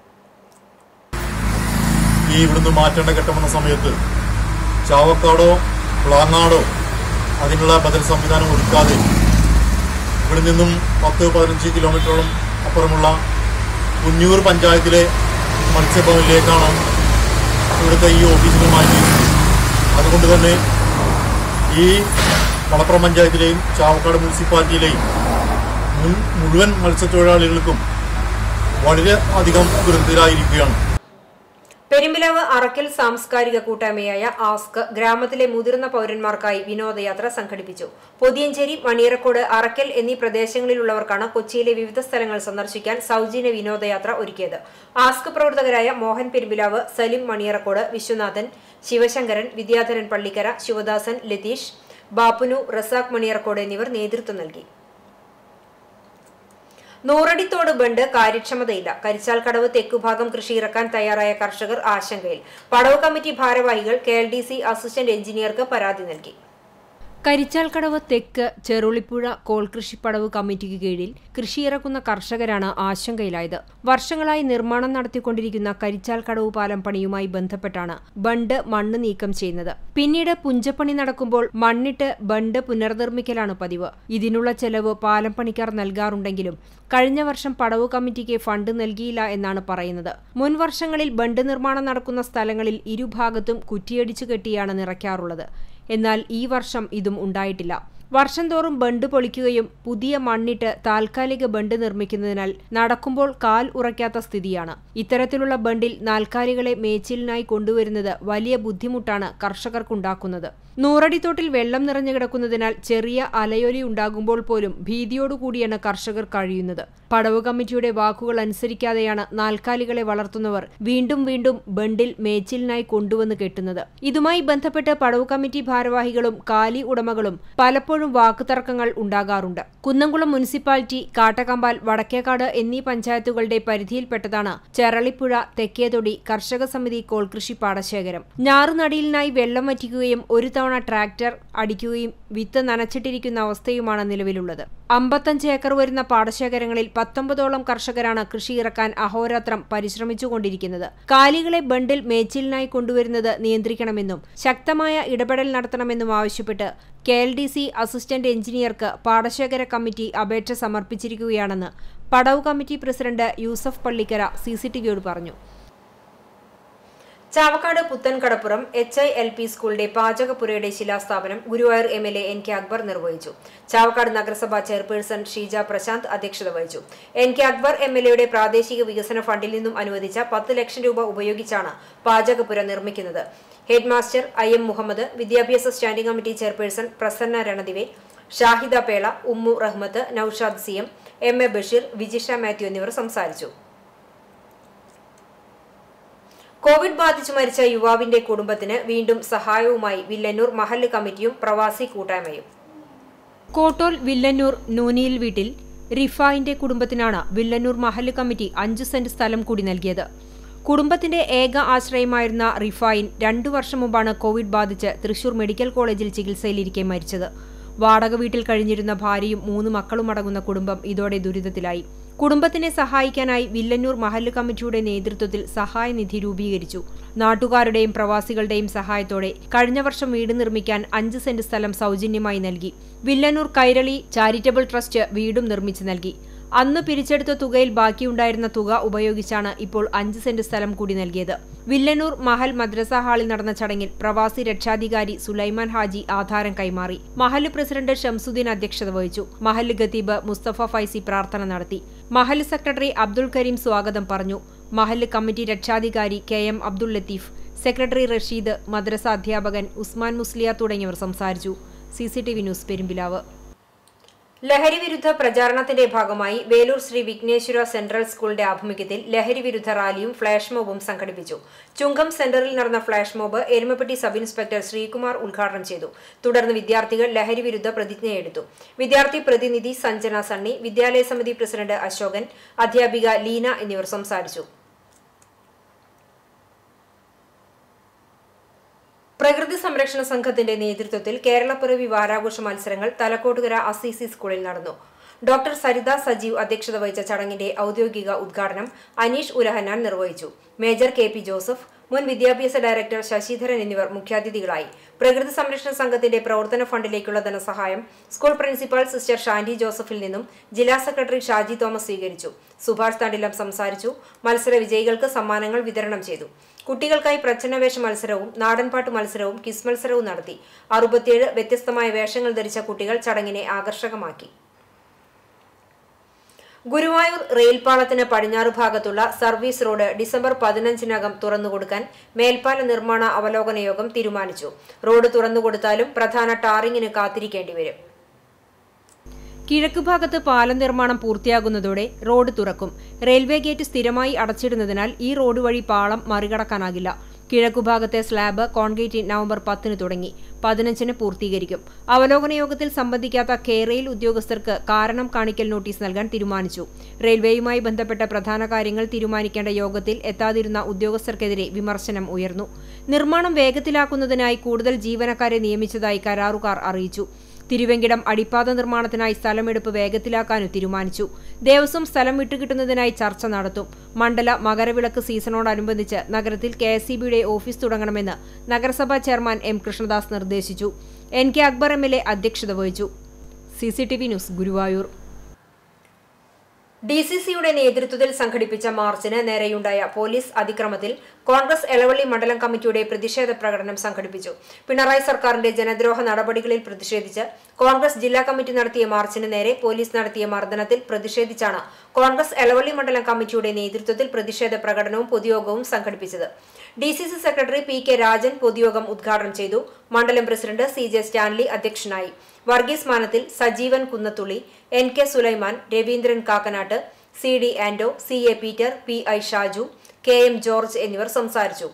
ഈ ഇവിടുന്ന് മാറ്റേണ്ട ഘട്ടമെന്ന സമയത്ത് ചാവക്കാടോ പ്ലാങ്ങാടോ അതിനുള്ള ബദൽ സംവിധാനം ഒരുക്കാതെ ഇവിടെ നിന്നും പത്ത് പതിനഞ്ച് കിലോമീറ്ററോളം അപ്പുറമുള്ള കുഞ്ഞൂർ പഞ്ചായത്തിലെ മത്സ്യഭവനിലേക്കാണ് ഇവിടുത്തെ ഈ ഓഫീസിന് മാറ്റിയത് അതുകൊണ്ട് തന്നെ ഈ മലപ്പുറം പഞ്ചായത്തിലെയും ചാവക്കാട് മുനിസിപ്പാലിറ്റിയിലെയും മുൻ മുഴുവൻ മത്സ്യത്തൊഴിലാളികൾക്കും വളരെ അധികം ദുരിതത്തിലായിരിക്കുകയാണ് പെരുമ്പിലാവ് അറക്കൽ സാംസ്കാരിക കൂട്ടായ്മയായ ആസ്ക് ഗ്രാമത്തിലെ മുതിർന്ന പൌരന്മാർക്കായി വിനോദയാത്ര സംഘടിപ്പിച്ചു പൊതിയഞ്ചേരി മണിയറക്കോട് അറക്കൽ എന്നീ പ്രദേശങ്ങളിലുള്ളവർക്കാണ് കൊച്ചിയിലെ വിവിധ സ്ഥലങ്ങൾ സന്ദർശിക്കാൻ സൗജന്യ വിനോദയാത്ര ഒരുക്കിയത് ആസ്ക് പ്രവർത്തകരായ മോഹൻ പെരുമ്പിലാവ് സലിം മണിയറക്കോട് വിശ്വനാഥൻ ശിവശങ്കരൻ വിദ്യാധരൻ പള്ളിക്കര ശിവദാസൻ ലതീഷ് ബാപ്പുനു റസാഖ് മണിയറക്കോട് എന്നിവർ നേതൃത്വം നൽകി നൂറടിത്തോട് ബണ്ട് കാര്യക്ഷമതയില്ല കരിച്ചാൽ കടവ് തെക്കുഭാഗം കൃഷി ഇറക്കാൻ തയ്യാറായ കർഷകർ ആശങ്കയിൽ പടവ് കമ്മിറ്റി ഭാരവാഹികൾ K L D C assistant എഞ്ചിനീയർക്ക് പരാതി നൽകി കരിച്ചാൽക്കടവ് തെക്ക് ചെറുളിപ്പുഴ കോൾകൃഷിപ്പടവ് കമ്മിറ്റിക്ക് കീഴിൽ കൃഷിയിറക്കുന്ന കർഷകരാണ് ആശങ്കയിലായത് വർഷങ്ങളായി നിർമ്മാണം നടത്തിക്കൊണ്ടിരിക്കുന്ന കരിച്ചാൽക്കടവ് പാലം പണിയുമായി ബന്ധപ്പെട്ടാണ് ബണ്ട് മണ്ണ് നീക്കം ചെയ്യുന്നത് പിന്നീട് പുഞ്ചപ്പണി നടക്കുമ്പോൾ മണ്ണിട്ട് ബണ്ട് പുനർനിർമ്മിക്കലാണ് പതിവ് ഇതിനുള്ള ചെലവ് പാലം പണിക്കാർ നൽകാറുണ്ടെങ്കിലും കഴിഞ്ഞ വർഷം പടവ് കമ്മിറ്റിക്ക് ഫണ്ട് നൽകിയില്ല എന്നാണ് പറയുന്നത് മുൻ വർഷങ്ങളിൽ ബണ്ട് നിർമ്മാണം നടക്കുന്ന സ്ഥലങ്ങളിൽ ഇരുഭാഗത്തും കുറ്റിയടിച്ചു കെട്ടിയാണ് നിറയ്ക്കാറുള്ളത് എന്നാൽ ഈ വർഷം ഇതും ഉണ്ടായിട്ടില്ല വർഷം തോറും ബണ്ട് പൊളിക്കുകയും പുതിയ മണ്ണിട്ട് താൽക്കാലിക ബണ്ട് നിർമ്മിക്കുന്നതിനാൽ നടക്കുമ്പോൾ കാൽ ഉറയ്ക്കാത്ത സ്ഥിതിയാണ് ഇത്തരത്തിലുള്ള ബണ്ടിൽ നാൽക്കാലികളെ മേച്ചിലിനായി കൊണ്ടുവരുന്നത് വലിയ ബുദ്ധിമുട്ടാണ് കർഷകർക്കുണ്ടാക്കുന്നത് നൂറടിത്തോട്ടിൽ വെള്ളം നിറഞ്ഞു കിടക്കുന്നതിനാൽ ചെറിയ അലയൊലി ഉണ്ടാകുമ്പോൾ പോലും ഭീതിയോടുകൂടിയാണ് കർഷകർ കഴിയുന്നത് പടവ് കമ്മിറ്റിയുടെ വാക്കുകൾ അനുസരിക്കാതെയാണ് നാൽക്കാലികളെ വളർത്തുന്നവർ വീണ്ടും വീണ്ടും ബണ്ടിൽ മേച്ചിലിനായി കൊണ്ടുവന്ന് കെട്ടുന്നത് ഇതുമായി ബന്ധപ്പെട്ട് പടവ് കമ്മിറ്റി ഭാരവാഹികളും കാലി ഉടമകളും പലപ്പോഴും വാക്കുതർക്കങ്ങൾ ഉണ്ടാകാറുണ്ട് കുന്നംകുളം മുനിസിപ്പാലിറ്റി കാട്ടകമ്പാൽ വടക്കേക്കാട് എന്നീ പഞ്ചായത്തുകളുടെ പരിധിയിൽപ്പെട്ടതാണ് ചെറളിപ്പുഴ തെക്കേതൊടി കർഷക സമിതി കോൾകൃഷി പാടശേഖരം ഞാറുനടിയിലിനായി വെള്ളം വറ്റിക്കുകയും ഒരു തവണ ട്രാക്ടർ അടിക്കുകയും വിത്ത് നനച്ചിട്ടിരിക്കുന്ന അവസ്ഥയുമാണ് നിലവിലുള്ളത് അമ്പത്തഞ്ച് ഏക്കർ വരുന്ന പാടശേഖരങ്ങളിൽ പത്തൊമ്പതോളം കർഷകരാണ് കൃഷി ഇറക്കാൻ അഹോരാത്രം പരിശ്രമിച്ചുകൊണ്ടിരിക്കുന്നത് കാലികളെ ബണ്ടിൽ മേച്ചിലിനായി കൊണ്ടുവരുന്നത് നിയന്ത്രിക്കണമെന്നും ശക്തമായ ഇടപെടൽ നടത്തണമെന്നും ആവശ്യപ്പെട്ട് K L D C assistant എഞ്ചിനീയർക്ക് പാടശേഖര കമ്മിറ്റി അപേക്ഷ സമർപ്പിച്ചിരിക്കുകയാണെന്ന് പടവ് committee president Yusuf Pallikkara C C T വിയോട് പറഞ്ഞു Chavakkad Puthenkadappuram H I L P സ്കൂളിന്റെ പാചകപ്പുരയുടെ ശിലാസ്ഥാപനം Guruvayur M L A N K Akbar നിർവഹിച്ചു ചാവക്കാട് നഗരസഭാ ചെയർപേഴ്സൺ ഷീജ പ്രശാന്ത് അധ്യക്ഷത വഹിച്ചു N K Akbar M L എയുടെ പ്രാദേശിക വികസന ഫണ്ടിൽ നിന്നും അനുവദിച്ച പത്ത് ലക്ഷം രൂപ ഉപയോഗിച്ചാണ് പാചകപ്പുര നിർമ്മിക്കുന്നത് ഹെഡ്മാസ്റ്റർ ഐ എം മുഹമ്മദ് വിദ്യാഭ്യാസ standing committee chairperson Prasanna Ranadive Shahida Pela Ummu Rahmath Noushad C M M A Basheer Vijisha Mathew എന്നിവർ സംസാരിച്ചു കോവിഡ് ബാധിച്ചു മരിച്ച യുവാവിന്റെ കുടുംബത്തിന് വീണ്ടും സഹായവുമായി വില്ലന്നൂർ മഹല്ല് കമ്മിറ്റിയും പ്രവാസി കൂട്ടായ്മയും കോട്ടോൽ വില്ലന്നൂർ നൂനിയിൽ വീട്ടിൽ റിഫായിന്റെ കുടുംബത്തിനാണ് വില്ലന്നൂർ മഹല്ല് കമ്മിറ്റി അഞ്ചു സെന്റ് സ്ഥലം കൂടി നൽകിയത് കുടുംബത്തിന്റെ ഏക ആശ്രയമായിരുന്ന റിഫായിൻ രണ്ടു വർഷം മുമ്പാണ് കോവിഡ് ബാധിച്ച് തൃശൂർ മെഡിക്കൽ കോളേജിൽ ചികിത്സയിലിരിക്കെ മരിച്ചത് വാടക വീട്ടിൽ കഴിഞ്ഞിരുന്ന ഭാര്യയും മൂന്ന് മക്കളും അടങ്ങുന്ന കുടുംബം ഇതോടെ ദുരിതത്തിലായി കുടുംബത്തിനെ സഹായിക്കാനായി വില്ലന്നൂർ മഹല്ല് കമ്മിറ്റിയുടെ നേതൃത്വത്തിൽ സഹായനിധി രൂപീകരിച്ചു നാട്ടുകാരുടെയും പ്രവാസികളുടെയും സഹായത്തോടെ കഴിഞ്ഞ വർഷം വീട് നിർമ്മിക്കാൻ അഞ്ച് സെന്റ് സ്ഥലം സൗജന്യമായി നൽകി വില്ലന്നൂർ കൈരളി ചാരിറ്റബിൾ ട്രസ്റ്റ് വീടും നിർമ്മിച്ചു നൽകി അന്ന് പിരിച്ചെടുത്ത തുകയിൽ ബാക്കിയുണ്ടായിരുന്ന തുക ഉപയോഗിച്ചാണ് ഇപ്പോൾ അഞ്ച് സെന്റ് സ്ഥലം കൂടി നൽകിയത് വില്ലന്നൂർ മഹൽ മദ്രസ ഹാളിൽ നടന്ന ചടങ്ങിൽ പ്രവാസി രക്ഷാധികാരി സുലൈമാൻ ഹാജി ആധാരം കൈമാറി മഹല് പ്രസിഡന്റ് ഷംസുദ്ദീൻ അധ്യക്ഷത വഹിച്ചു മഹല് ഖത്തീബ് മുസ്തഫ ഫൈസി പ്രാർത്ഥന നടത്തി മഹല് സെക്രട്ടറി അബ്ദുൾ കരീം സ്വാഗതം പറഞ്ഞു മഹല് കമ്മിറ്റി രക്ഷാധികാരി K M Abdul Latheef secretary Rasheed madrasa അധ്യാപകൻ ഉസ്മാൻ മുസ്ലിയ തുടങ്ങിയവർ സംസാരിച്ചു C C T V news Perumpilavu ലഹരി വിരുദ്ധ പ്രചാരണത്തിന്റെ ഭാഗമായി വേലൂർ ശ്രീ വിഘ്നേശ്വര സെൻട്രൽ സ്കൂളിന്റെ ആഭിമുഖ്യത്തിൽ ലഹരി വിരുദ്ധ റാലിയും ഫ്ളാഷ് മോബും സംഘടിപ്പിച്ചു ചുങ്കം സെന്ററിൽ നടന്ന flash mob Erumapetty sub inspector Sreekumar ഉദ്ഘാടനം ചെയ്തു തുടർന്ന് വിദ്യാർത്ഥികൾ ലഹരി വിരുദ്ധ പ്രതിജ്ഞയെടുത്തു വിദ്യാർത്ഥി പ്രതിനിധി സഞ്ജന സണ്ണി വിദ്യാലയ സമിതി പ്രസിഡന്റ് അശോകൻ അധ്യാപിക ലീന എന്നിവർ സംസാരിച്ചു പ്രകൃതി സംരക്ഷണ സംഘത്തിന്റെ നേതൃത്വത്തിൽ കേരളപ്പിറവി വാരാഘോഷ മത്സരങ്ങൾ തലക്കോട്ടുകര അസിസി സ്കൂളിൽ നടന്നു ഡോക്ടർ സരിത സജീവ് അധ്യക്ഷത വഹിച്ച ചടങ്ങിന്റെ ഔദ്യോഗിക ഉദ്ഘാടനം അനീഷ് ഉലഹനാൻ നിർവഹിച്ചു മേജർ കെ പി ജോസഫ് മുൻ വിദ്യാഭ്യാസ ഡയറക്ടർ ശശിധരൻ എന്നിവർ മുഖ്യാതിഥികളായി പ്രകൃതി സംരക്ഷണ സംഘത്തിന്റെ പ്രവർത്തന ഫണ്ടിലേക്കുള്ള ധനസഹായം സ്കൂൾ പ്രിൻസിപ്പൽ സിസ്റ്റർ ഷാൻഡി ജോസഫിൽ നിന്നും ജില്ലാ സെക്രട്ടറി ഷാജി തോമസ് സ്വീകരിച്ചു സുഭാഷ് തണ്ടിലം സംസാരിച്ചു മത്സര വിജയികൾക്ക് സമ്മാനങ്ങൾ വിതരണം ചെയ്തു കുട്ടികൾക്കായി പ്രച്ഛന്നവേഷ മത്സരവും നാടൻപാട്ട് മത്സരവും കിസ് മത്സരവും നടത്തി അറുപത്തിയേഴ് വ്യത്യസ്തമായ വേഷങ്ങൾ ധരിച്ച കുട്ടികൾ ചടങ്ങിനെ ആകർഷകമാക്കി ഗുരുവായൂർ റെയിൽപാളത്തിന് പടിഞ്ഞാറ് ഭാഗത്തുള്ള സർവീസ് റോഡ് ഡിസംബർ പതിനഞ്ചിനകം തുറന്നുകൊടുക്കാൻ മേൽപ്പാല നിർമ്മാണ അവലോകന യോഗം തീരുമാനിച്ചു റോഡ് തുറന്നുകൊടുത്താലും പ്രധാന ടാറിങ്ങിന് കാത്തിരിക്കേണ്ടി വരും കിഴക്ക് ഭാഗത്ത് പാലം നിർമ്മാണം പൂർത്തിയാകുന്നതോടെ റോഡ് തുറക്കും റെയിൽവേ ഗേറ്റ് സ്ഥിരമായി അടച്ചിടുന്നതിനാൽ ഈ റോഡ് വഴി പാളം മറികടക്കാനാകില്ല കിഴക്കുഭാഗത്തെ സ്ലാബ് കോൺക്രീറ്റ് നവംബർ പത്തിന് തുടങ്ങി പതിനഞ്ചിന് പൂർത്തീകരിക്കും അവലോകന യോഗത്തിൽ സംബന്ധിക്കാത്ത കേരയിൽ ഉദ്യോഗസ്ഥർക്ക് കാരണം കാണിക്കൽ നോട്ടീസ് നൽകാൻ തീരുമാനിച്ചു റെയിൽവേയുമായി ബന്ധപ്പെട്ട പ്രധാന കാര്യങ്ങൾ തീരുമാനിക്കേണ്ട യോഗത്തിൽ എത്താതിരുന്ന ഉദ്യോഗസ്ഥർക്കെതിരെ വിമർശനം ഉയർന്നു നിർമ്മാണം വേഗത്തിലാക്കുന്നതിനായി കൂടുതൽ ജീവനക്കാരെ നിയമിച്ചതായി കരാറുകാർ അറിയിച്ചു തിരുവെങ്കിടം അടിപ്പാത നിർമ്മാണത്തിനായി സ്ഥലമെടുപ്പ് വേഗത്തിലാക്കാനും തീരുമാനിച്ചു ദേവസ്വം സ്ഥലം വിട്ടുകിട്ടുന്നതിനായി ചർച്ച നടത്തും മണ്ഡല മകരവിളക്ക് സീസണോടനുബന്ധിച്ച് നഗരത്തിൽ കെ എസ് ഓഫീസ് തുടങ്ങണമെന്ന് നഗരസഭാ ചെയർമാൻ എം കൃഷ്ണദാസ് നിർദ്ദേശിച്ചു N K Akbar M L A അധ്യക്ഷത വഹിച്ചു C C T V news Guruvayur D C സിയുടെ നേതൃത്വത്തിൽ സംഘടിപ്പിച്ച മാർച്ചിന് നേരെയുണ്ടായ പോലീസ് അതിക്രമത്തിൽ കോൺഗ്രസ് എളവള്ളി മണ്ഡലം കമ്മിറ്റിയുടെ പ്രതിഷേധ പ്രകടനം സംഘടിപ്പിച്ചു പിണറായി സർക്കാരിന്റെ ജനദ്രോഹ നടപടികളിൽ പ്രതിഷേധിച്ച് കോൺഗ്രസ് ജില്ലാ കമ്മിറ്റി നടത്തിയ മാർച്ചിന് നേരെ പോലീസ് നടത്തിയ മർദ്ദനത്തിൽ പ്രതിഷേധിച്ചാണ് കോൺഗ്രസ് എളവള്ളി മണ്ഡലം കമ്മിറ്റിയുടെ നേതൃത്വത്തിൽ പ്രതിഷേധ പ്രകടനവും പൊതുയോഗവും സംഘടിപ്പിച്ചത് D C C secretary P K Rajan പൊതുയോഗം ഉദ്ഘാടനം ചെയ്തു മണ്ഡലം പ്രസിഡന്റ് സി ജെ സ്റ്റാൻലി അധ്യക്ഷനായി Varghese Manathil Sajeevan Kunnathully N K Sulaiman Raveendran Kakkanatt C D Ando C A Peter P I Shaju K M George എന്നിവർ സംസാരിച്ചു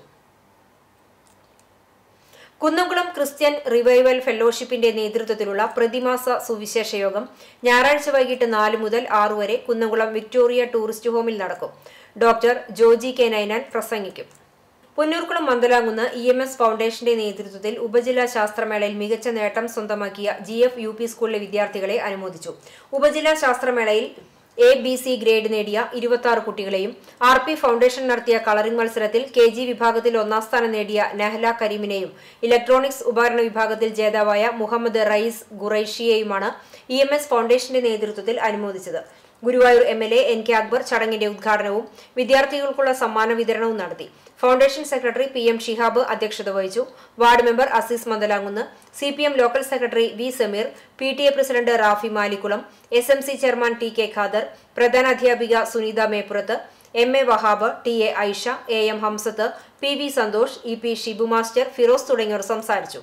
കുന്നംകുളം ക്രിസ്ത്യൻ റിവൈവൽ ഫെലോഷിപ്പിന്റെ നേതൃത്വത്തിലുള്ള പ്രതിമാസ സുവിശേഷ യോഗം ഞായറാഴ്ച വൈകിട്ട് നാല് മുതൽ ആറു വരെ കുന്നംകുളം വിക്ടോറിയ ടൂറിസ്റ്റ് ഹോമിൽ നടക്കും ഡോക്ടർ ജോജി കെ നൈനാൻ പ്രസംഗിക്കും Punnurkulam Mandalamkunnu E M S ഫൗണ്ടേഷന്റെ നേതൃത്വത്തിൽ ഉപജില്ലാ ശാസ്ത്രമേളയിൽ മികച്ച നേട്ടം സ്വന്തമാക്കിയ ജി എഫ് യു പി സ്കൂളിലെ വിദ്യാർത്ഥികളെ അനുമോദിച്ചു ഉപജില്ലാ ശാസ്ത്രമേളയിൽ എ ബി സി ഗ്രേഡ് നേടിയ ഇരുപത്തി ആറ് കുട്ടികളെയും ആർ പി ഫൗണ്ടേഷൻ നടത്തിയ കളറിംഗ് മത്സരത്തിൽ കെ ജി വിഭാഗത്തിൽ ഒന്നാം സ്ഥാനം നേടിയ നെഹ്ല കരീമിനെയും ഇലക്ട്രോണിക്സ് ഉപകരണ വിഭാഗത്തിൽ ജേതാവായ മുഹമ്മദ് റയീസ് ഖുറൈഷിയെയുമാണ് ഇ എം എസ് ഫൗണ്ടേഷന്റെ നേതൃത്വത്തിൽ അനുമോദിച്ചത് Guruvayur M L A N K Akbar ചടങ്ങിന്റെ ഉദ്ഘാടനവും വിദ്യാർത്ഥികൾക്കുള്ള സമ്മാന വിതരണവും നടത്തി foundation secretary P M Shihab അധ്യക്ഷത വഹിച്ചു ward member Azeez Mandalamkunnu C P M local secretary V Sameer P T A president Rafi Malikkulam S M C chairman T K Khader പ്രധാനാധ്യാപിക Suneetha Meppurath M A Wahab T A Aisha A M Hamsath P V Santhosh E P Shibu master Firoz തുടങ്ങിയവർ സംസാരിച്ചു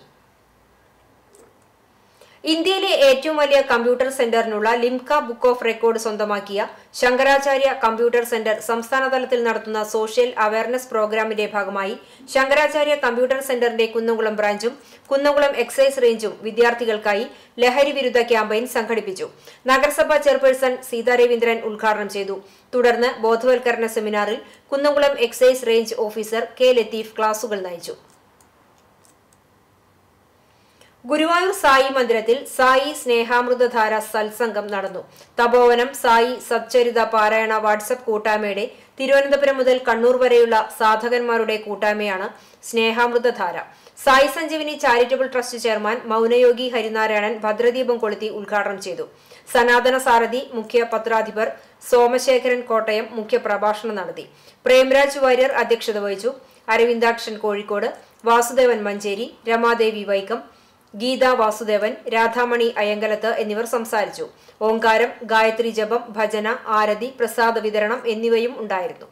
ഇന്ത്യയിലെ ഏറ്റവും വലിയ കമ്പ്യൂട്ടർ സെന്ററിനുള്ള ലിംക ബുക്ക് ഓഫ് റെക്കോർഡ് സ്വന്തമാക്കിയ ശങ്കരാചാര്യ കമ്പ്യൂട്ടർ സെന്റർ സംസ്ഥാന തലത്തിൽ നടത്തുന്ന സോഷ്യൽ അവയർനെസ് പ്രോഗ്രാമിന്റെ ഭാഗമായി ശങ്കരാചാര്യ കമ്പ്യൂട്ടർ സെന്ററിന്റെ കുന്നംകുളം ബ്രാഞ്ചും കുന്നംകുളം എക്സൈസ് റേഞ്ചും വിദ്യാർത്ഥികൾക്കായി ലഹരി വിരുദ്ധ ക്യാമ്പയിൻ സംഘടിപ്പിച്ചു നഗരസഭാ ചെയർപേഴ്സൺ സീതാ രവീന്ദ്രൻ ഉദ്ഘാടനം ചെയ്തു തുടർന്ന് ബോധവൽക്കരണ സെമിനാറിൽ Kunnamkulam excise range officer K Latheef ക്ലാസുകൾ നയിച്ചു ഗുരുവായൂർ സായി മന്ദിരത്തിൽ സായി സ്നേഹാമൃതധാര സത്സംഗം നടന്നു തപോവനം സായി സച്ചരിത പാരായണ വാട്സപ്പ് കൂട്ടായ്മയുടെ തിരുവനന്തപുരം മുതൽ കണ്ണൂർ വരെയുള്ള സാധകന്മാരുടെ കൂട്ടായ്മയാണ് Snehamrithadhara Sai Sanjeevani charitable trust chairman മൗനയോഗി ഹരിനാരായണൻ ഭദ്രദീപം കൊളുത്തി ഉദ്ഘാടനം ചെയ്തു സനാതന സാരഥി മുഖ്യ പത്രാധിപർ സോമശേഖരൻ കോട്ടയം മുഖ്യ പ്രഭാഷണം നടത്തി പ്രേംരാജ് വാര്യർ അധ്യക്ഷത വഹിച്ചു അരവിന്ദാക്ഷൻ കോഴിക്കോട് വാസുദേവൻ മഞ്ചേരി രമാദേവി വൈക്കം ഗീത വാസുദേവൻ രാധാമണി അയങ്കലത്ത് എന്നിവർ സംസാരിച്ചു ഓങ്കാരം ഗായത്രി ജപം ഭജന ആരതി പ്രസാദ വിതരണം എന്നിവയും ഉണ്ടായിരുന്നു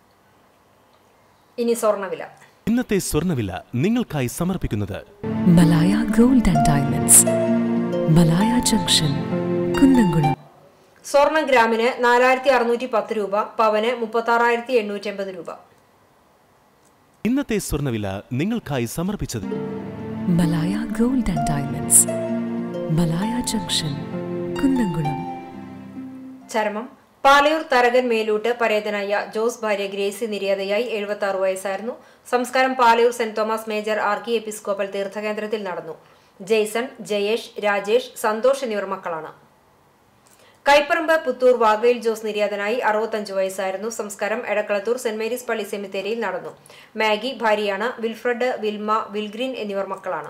ഇനി സ്വർണ്ണവില ഇന്നത്തെ സ്വർണ്ണവില നിങ്ങൾക്കായി സമർപ്പിക്കുന്നത് Malaya gold and diamonds Malaya junction Kunnamkulam സ്വർണം ഗ്രാമിന് നാലായിരത്തി അറുന്നൂറ്റി പത്ത് രൂപ പവന് മുപ്പത്തി ആറായിരത്തി എണ്ണൂറ്റി എൺപത് രൂപ ഇന്നത്തെ സ്വർണ്ണവില നിങ്ങൾക്കായി സമർപ്പിച്ചത് Malaya gold and diamonds Malaya junction Kunnamkulam ചരമം പാലയൂർ തരകൻ മേലൂട്ട് പരേതനായ ജോസ് ഭാര്യ ഗ്രേസി നിര്യാതയായി എഴുപത്തി ആറ് വയസ്സായിരുന്നു സംസ്കാരം പാലയൂർ സെന്റ് തോമസ് മേജർ ആർക്കി എപ്പിസ്കോപ്പൽ തീർത്ഥകേന്ദ്രത്തിൽ നടന്നു ജെയ്സൺ ജയേഷ് രാജേഷ് സന്തോഷ് എന്നിവർ മക്കളാണ് കൈപ്പറമ്പ് പുത്തൂർ വാഗയിൽ ജോസ് നിര്യാതനായി അറുപത്തഞ്ച് വയസ്സായിരുന്നു സംസ്കാരം എടക്കളത്തൂർ സെന്റ് മേരീസ് പള്ളി സെമിത്തേരിയിൽ നടന്നു മാഗി ഭാര്യയാണ് വിൽഫ്രഡ് വിൽമ വിൽഗ്രീൻ എന്നിവർ മക്കളാണ്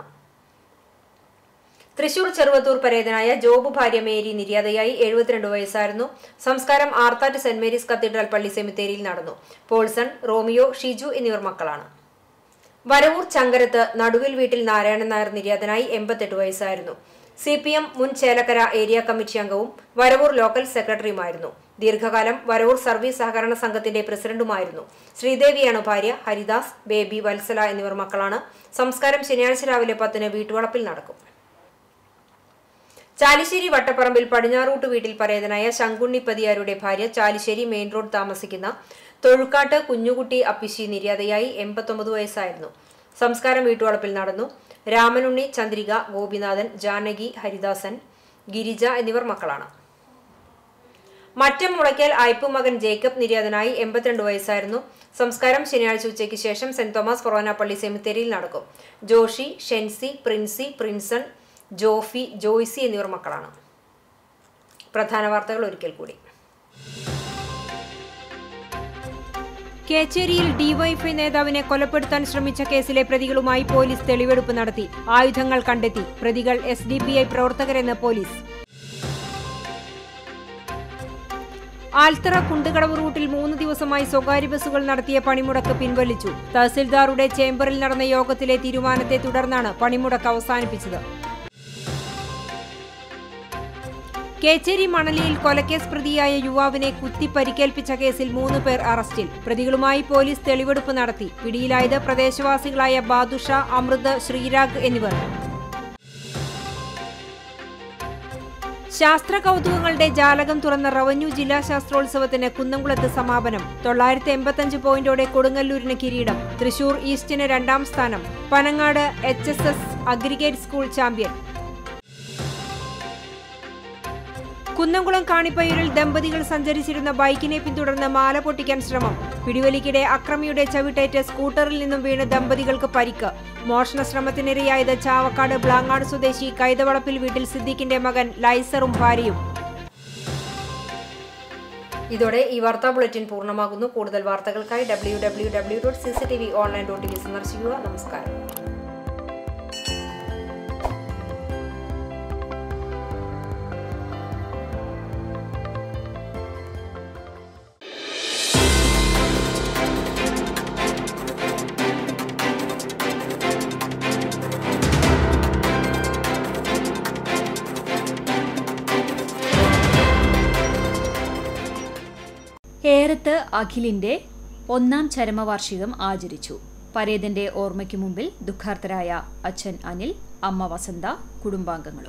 തൃശൂർ ചെറുവത്തൂർ പരേതനായ ജോബ് ഭാര്യ മേരി നിര്യാതയായി എഴുപത്തിരണ്ട് വയസ്സായിരുന്നു സംസ്കാരം ആർത്താറ്റ് സെന്റ് മേരീസ് കത്തീഡ്രൽ പള്ളി സെമിത്തേരിയിൽ നടന്നു പോൾസൺ റോമിയോ ഷിജു എന്നിവർ മക്കളാണ് വരവൂർ ചങ്കരത്ത് നടുവിൽ വീട്ടിൽ നാരായണൻ നായർ നിര്യാതനായി എൺപത്തെട്ട് വയസ്സായിരുന്നു സി പി എം മുൻ ചേലക്കര ഏരിയ കമ്മിറ്റി അംഗവും വരവൂർ ലോക്കൽ സെക്രട്ടറിയുമായിരുന്നു ദീർഘകാലം വരവൂർ സർവീസ് സഹകരണ സംഘത്തിന്റെ പ്രസിഡന്റുമായിരുന്നു ശ്രീദേവിയാണ് ഭാര്യ ഹരിദാസ് ബേബി വത്സല എന്നിവർ മക്കളാണ് സംസ്കാരം ശനിയാഴ്ച രാവിലെ പത്തിന് വീട്ടുവളപ്പിൽ നടക്കും ചാലിശ്ശേരി വട്ടപ്പറമ്പിൽ പടിഞ്ഞാറൂട്ട് വീട്ടിൽ പരേതനായ ശങ്കുണ്ണിപ്പതിയാരുടെ ഭാര്യ ചാലിശ്ശേരി മെയിൻ റോഡ് താമസിക്കുന്ന തൊഴുക്കാട്ട് കുഞ്ഞുകുട്ടി അപ്പിശി നിര്യാതയായി എൺപത്തൊമ്പത് വയസ്സായിരുന്നു സംസ്കാരം വീട്ടുവളപ്പിൽ നടന്നു രാമനുണ്ണി ചന്ദ്രിക ഗോപിനാഥൻ ജാനകി ഹരിദാസൻ ഗിരിജ എന്നിവർ മക്കളാണ് മറ്റം മുളയ്ക്കൽ അയ്പു മകൻ ജേക്കബ് നിര്യാതനായി എൺപത്തിരണ്ട് വയസ്സായിരുന്നു സംസ്കാരം ശനിയാഴ്ച ഉച്ചയ്ക്ക് ശേഷം സെന്റ് തോമസ് ഫൊറോന പള്ളി സെമിത്തേരിയിൽ നടക്കും ജോഷി ഷെൻസി പ്രിൻസി പ്രിൻസൺ ജോഫി ജോയ്സി എന്നിവർ മക്കളാണ് പ്രധാന വാർത്തകൾ ഒരിക്കൽ കൂടി കേച്ചേരിയിൽ ഡിവൈഎഫ്ഐ നേതാവിനെ കൊലപ്പെടുത്താൻ ശ്രമിച്ച കേസിലെ പ്രതികളുമായി പോലീസ് തെളിവെടുപ്പ് നടത്തി ആയുധങ്ങൾ കണ്ടെത്തി പ്രതികൾ എസ് ഡി പി ഐ പ്രവർത്തകരെന്ന് പോലീസ് ആൽത്തറ കുണ്ടുകടവ് റൂട്ടിൽ മൂന്ന് ദിവസമായി സ്വകാര്യ ബസ്സുകൾ നടത്തിയ പണിമുടക്ക് പിൻവലിച്ചു തഹസിൽദാറുടെ ചേംബറിൽ നടന്ന യോഗത്തിലെ തീരുമാനത്തെ തുടർന്നാണ് പണിമുടക്ക് അവസാനിപ്പിച്ചത് കേച്ചേരി മണലിയിൽ കൊലക്കേസ് പ്രതിയായ യുവാവിനെ കുത്തി പരിക്കേൽപ്പിച്ച കേസിൽ മൂന്ന് പേർ അറസ്റ്റിൽ പ്രതികളുമായി പോലീസ് തെളിവെടുപ്പ് നടത്തി പിടിയിലായത് പ്രദേശവാസികളായ ബാദുഷ അമൃത് ശ്രീരാഗ് എന്നിവർ ശാസ്ത്ര കൗതുകങ്ങളുടെ ജാലകം തുറന്ന റവന്യൂ ജില്ലാ ശാസ്ത്രോത്സവത്തിന് കുന്നംകുളത്ത് സമാപനം തൊള്ളായിരത്തി എൺപത്തഞ്ച് പോയിന്റോടെ കൊടുങ്ങല്ലൂരിന് കിരീടം തൃശൂർ ഈസ്റ്റിന് രണ്ടാം സ്ഥാനം Panangad H S S aggregate school champion Kunnamkulam കാണിപ്പയ്യൂരിൽ ദമ്പതികൾ സഞ്ചരിച്ചിരുന്ന ബൈക്കിനെ പിന്തുടർന്ന് മാല പൊട്ടിക്കാൻ ശ്രമം പിടിവലിക്കിടെ അക്രമിയുടെ ചവിട്ടേറ്റ് സ്കൂട്ടറിൽ നിന്നും വീണ് ദമ്പതികൾക്ക് പരിക്ക് മോഷണ ശ്രമത്തിനിരയായത് ചാവക്കാട് ബ്ലാങ്ങാട് സ്വദേശി കൈതവളപ്പിൽ വീട്ടിൽ സിദ്ദീഖിന്റെ മകൻ ലൈസറും ഭാര്യയും ഇതോടെ ഈ വാർത്താ ബുള്ളറ്റിൻ പൂർണ്ണമാകുന്നു കൂടുതൽ വാർത്തകൾക്കായി W W W dot C C T V online dot in സന്ദർശിക്കുക നമസ്കാരം ഏറത്ത് അഖിലിന്റെ ഒന്നാം ചരമവാർഷികം ആചരിച്ചു പരേതന്റെ ഓർമ്മയ്ക്ക് മുമ്പിൽ ദുഃഖാർത്തരായ അച്ഛൻ അനിൽ അമ്മ വസന്ത കുടുംബാംഗങ്ങളും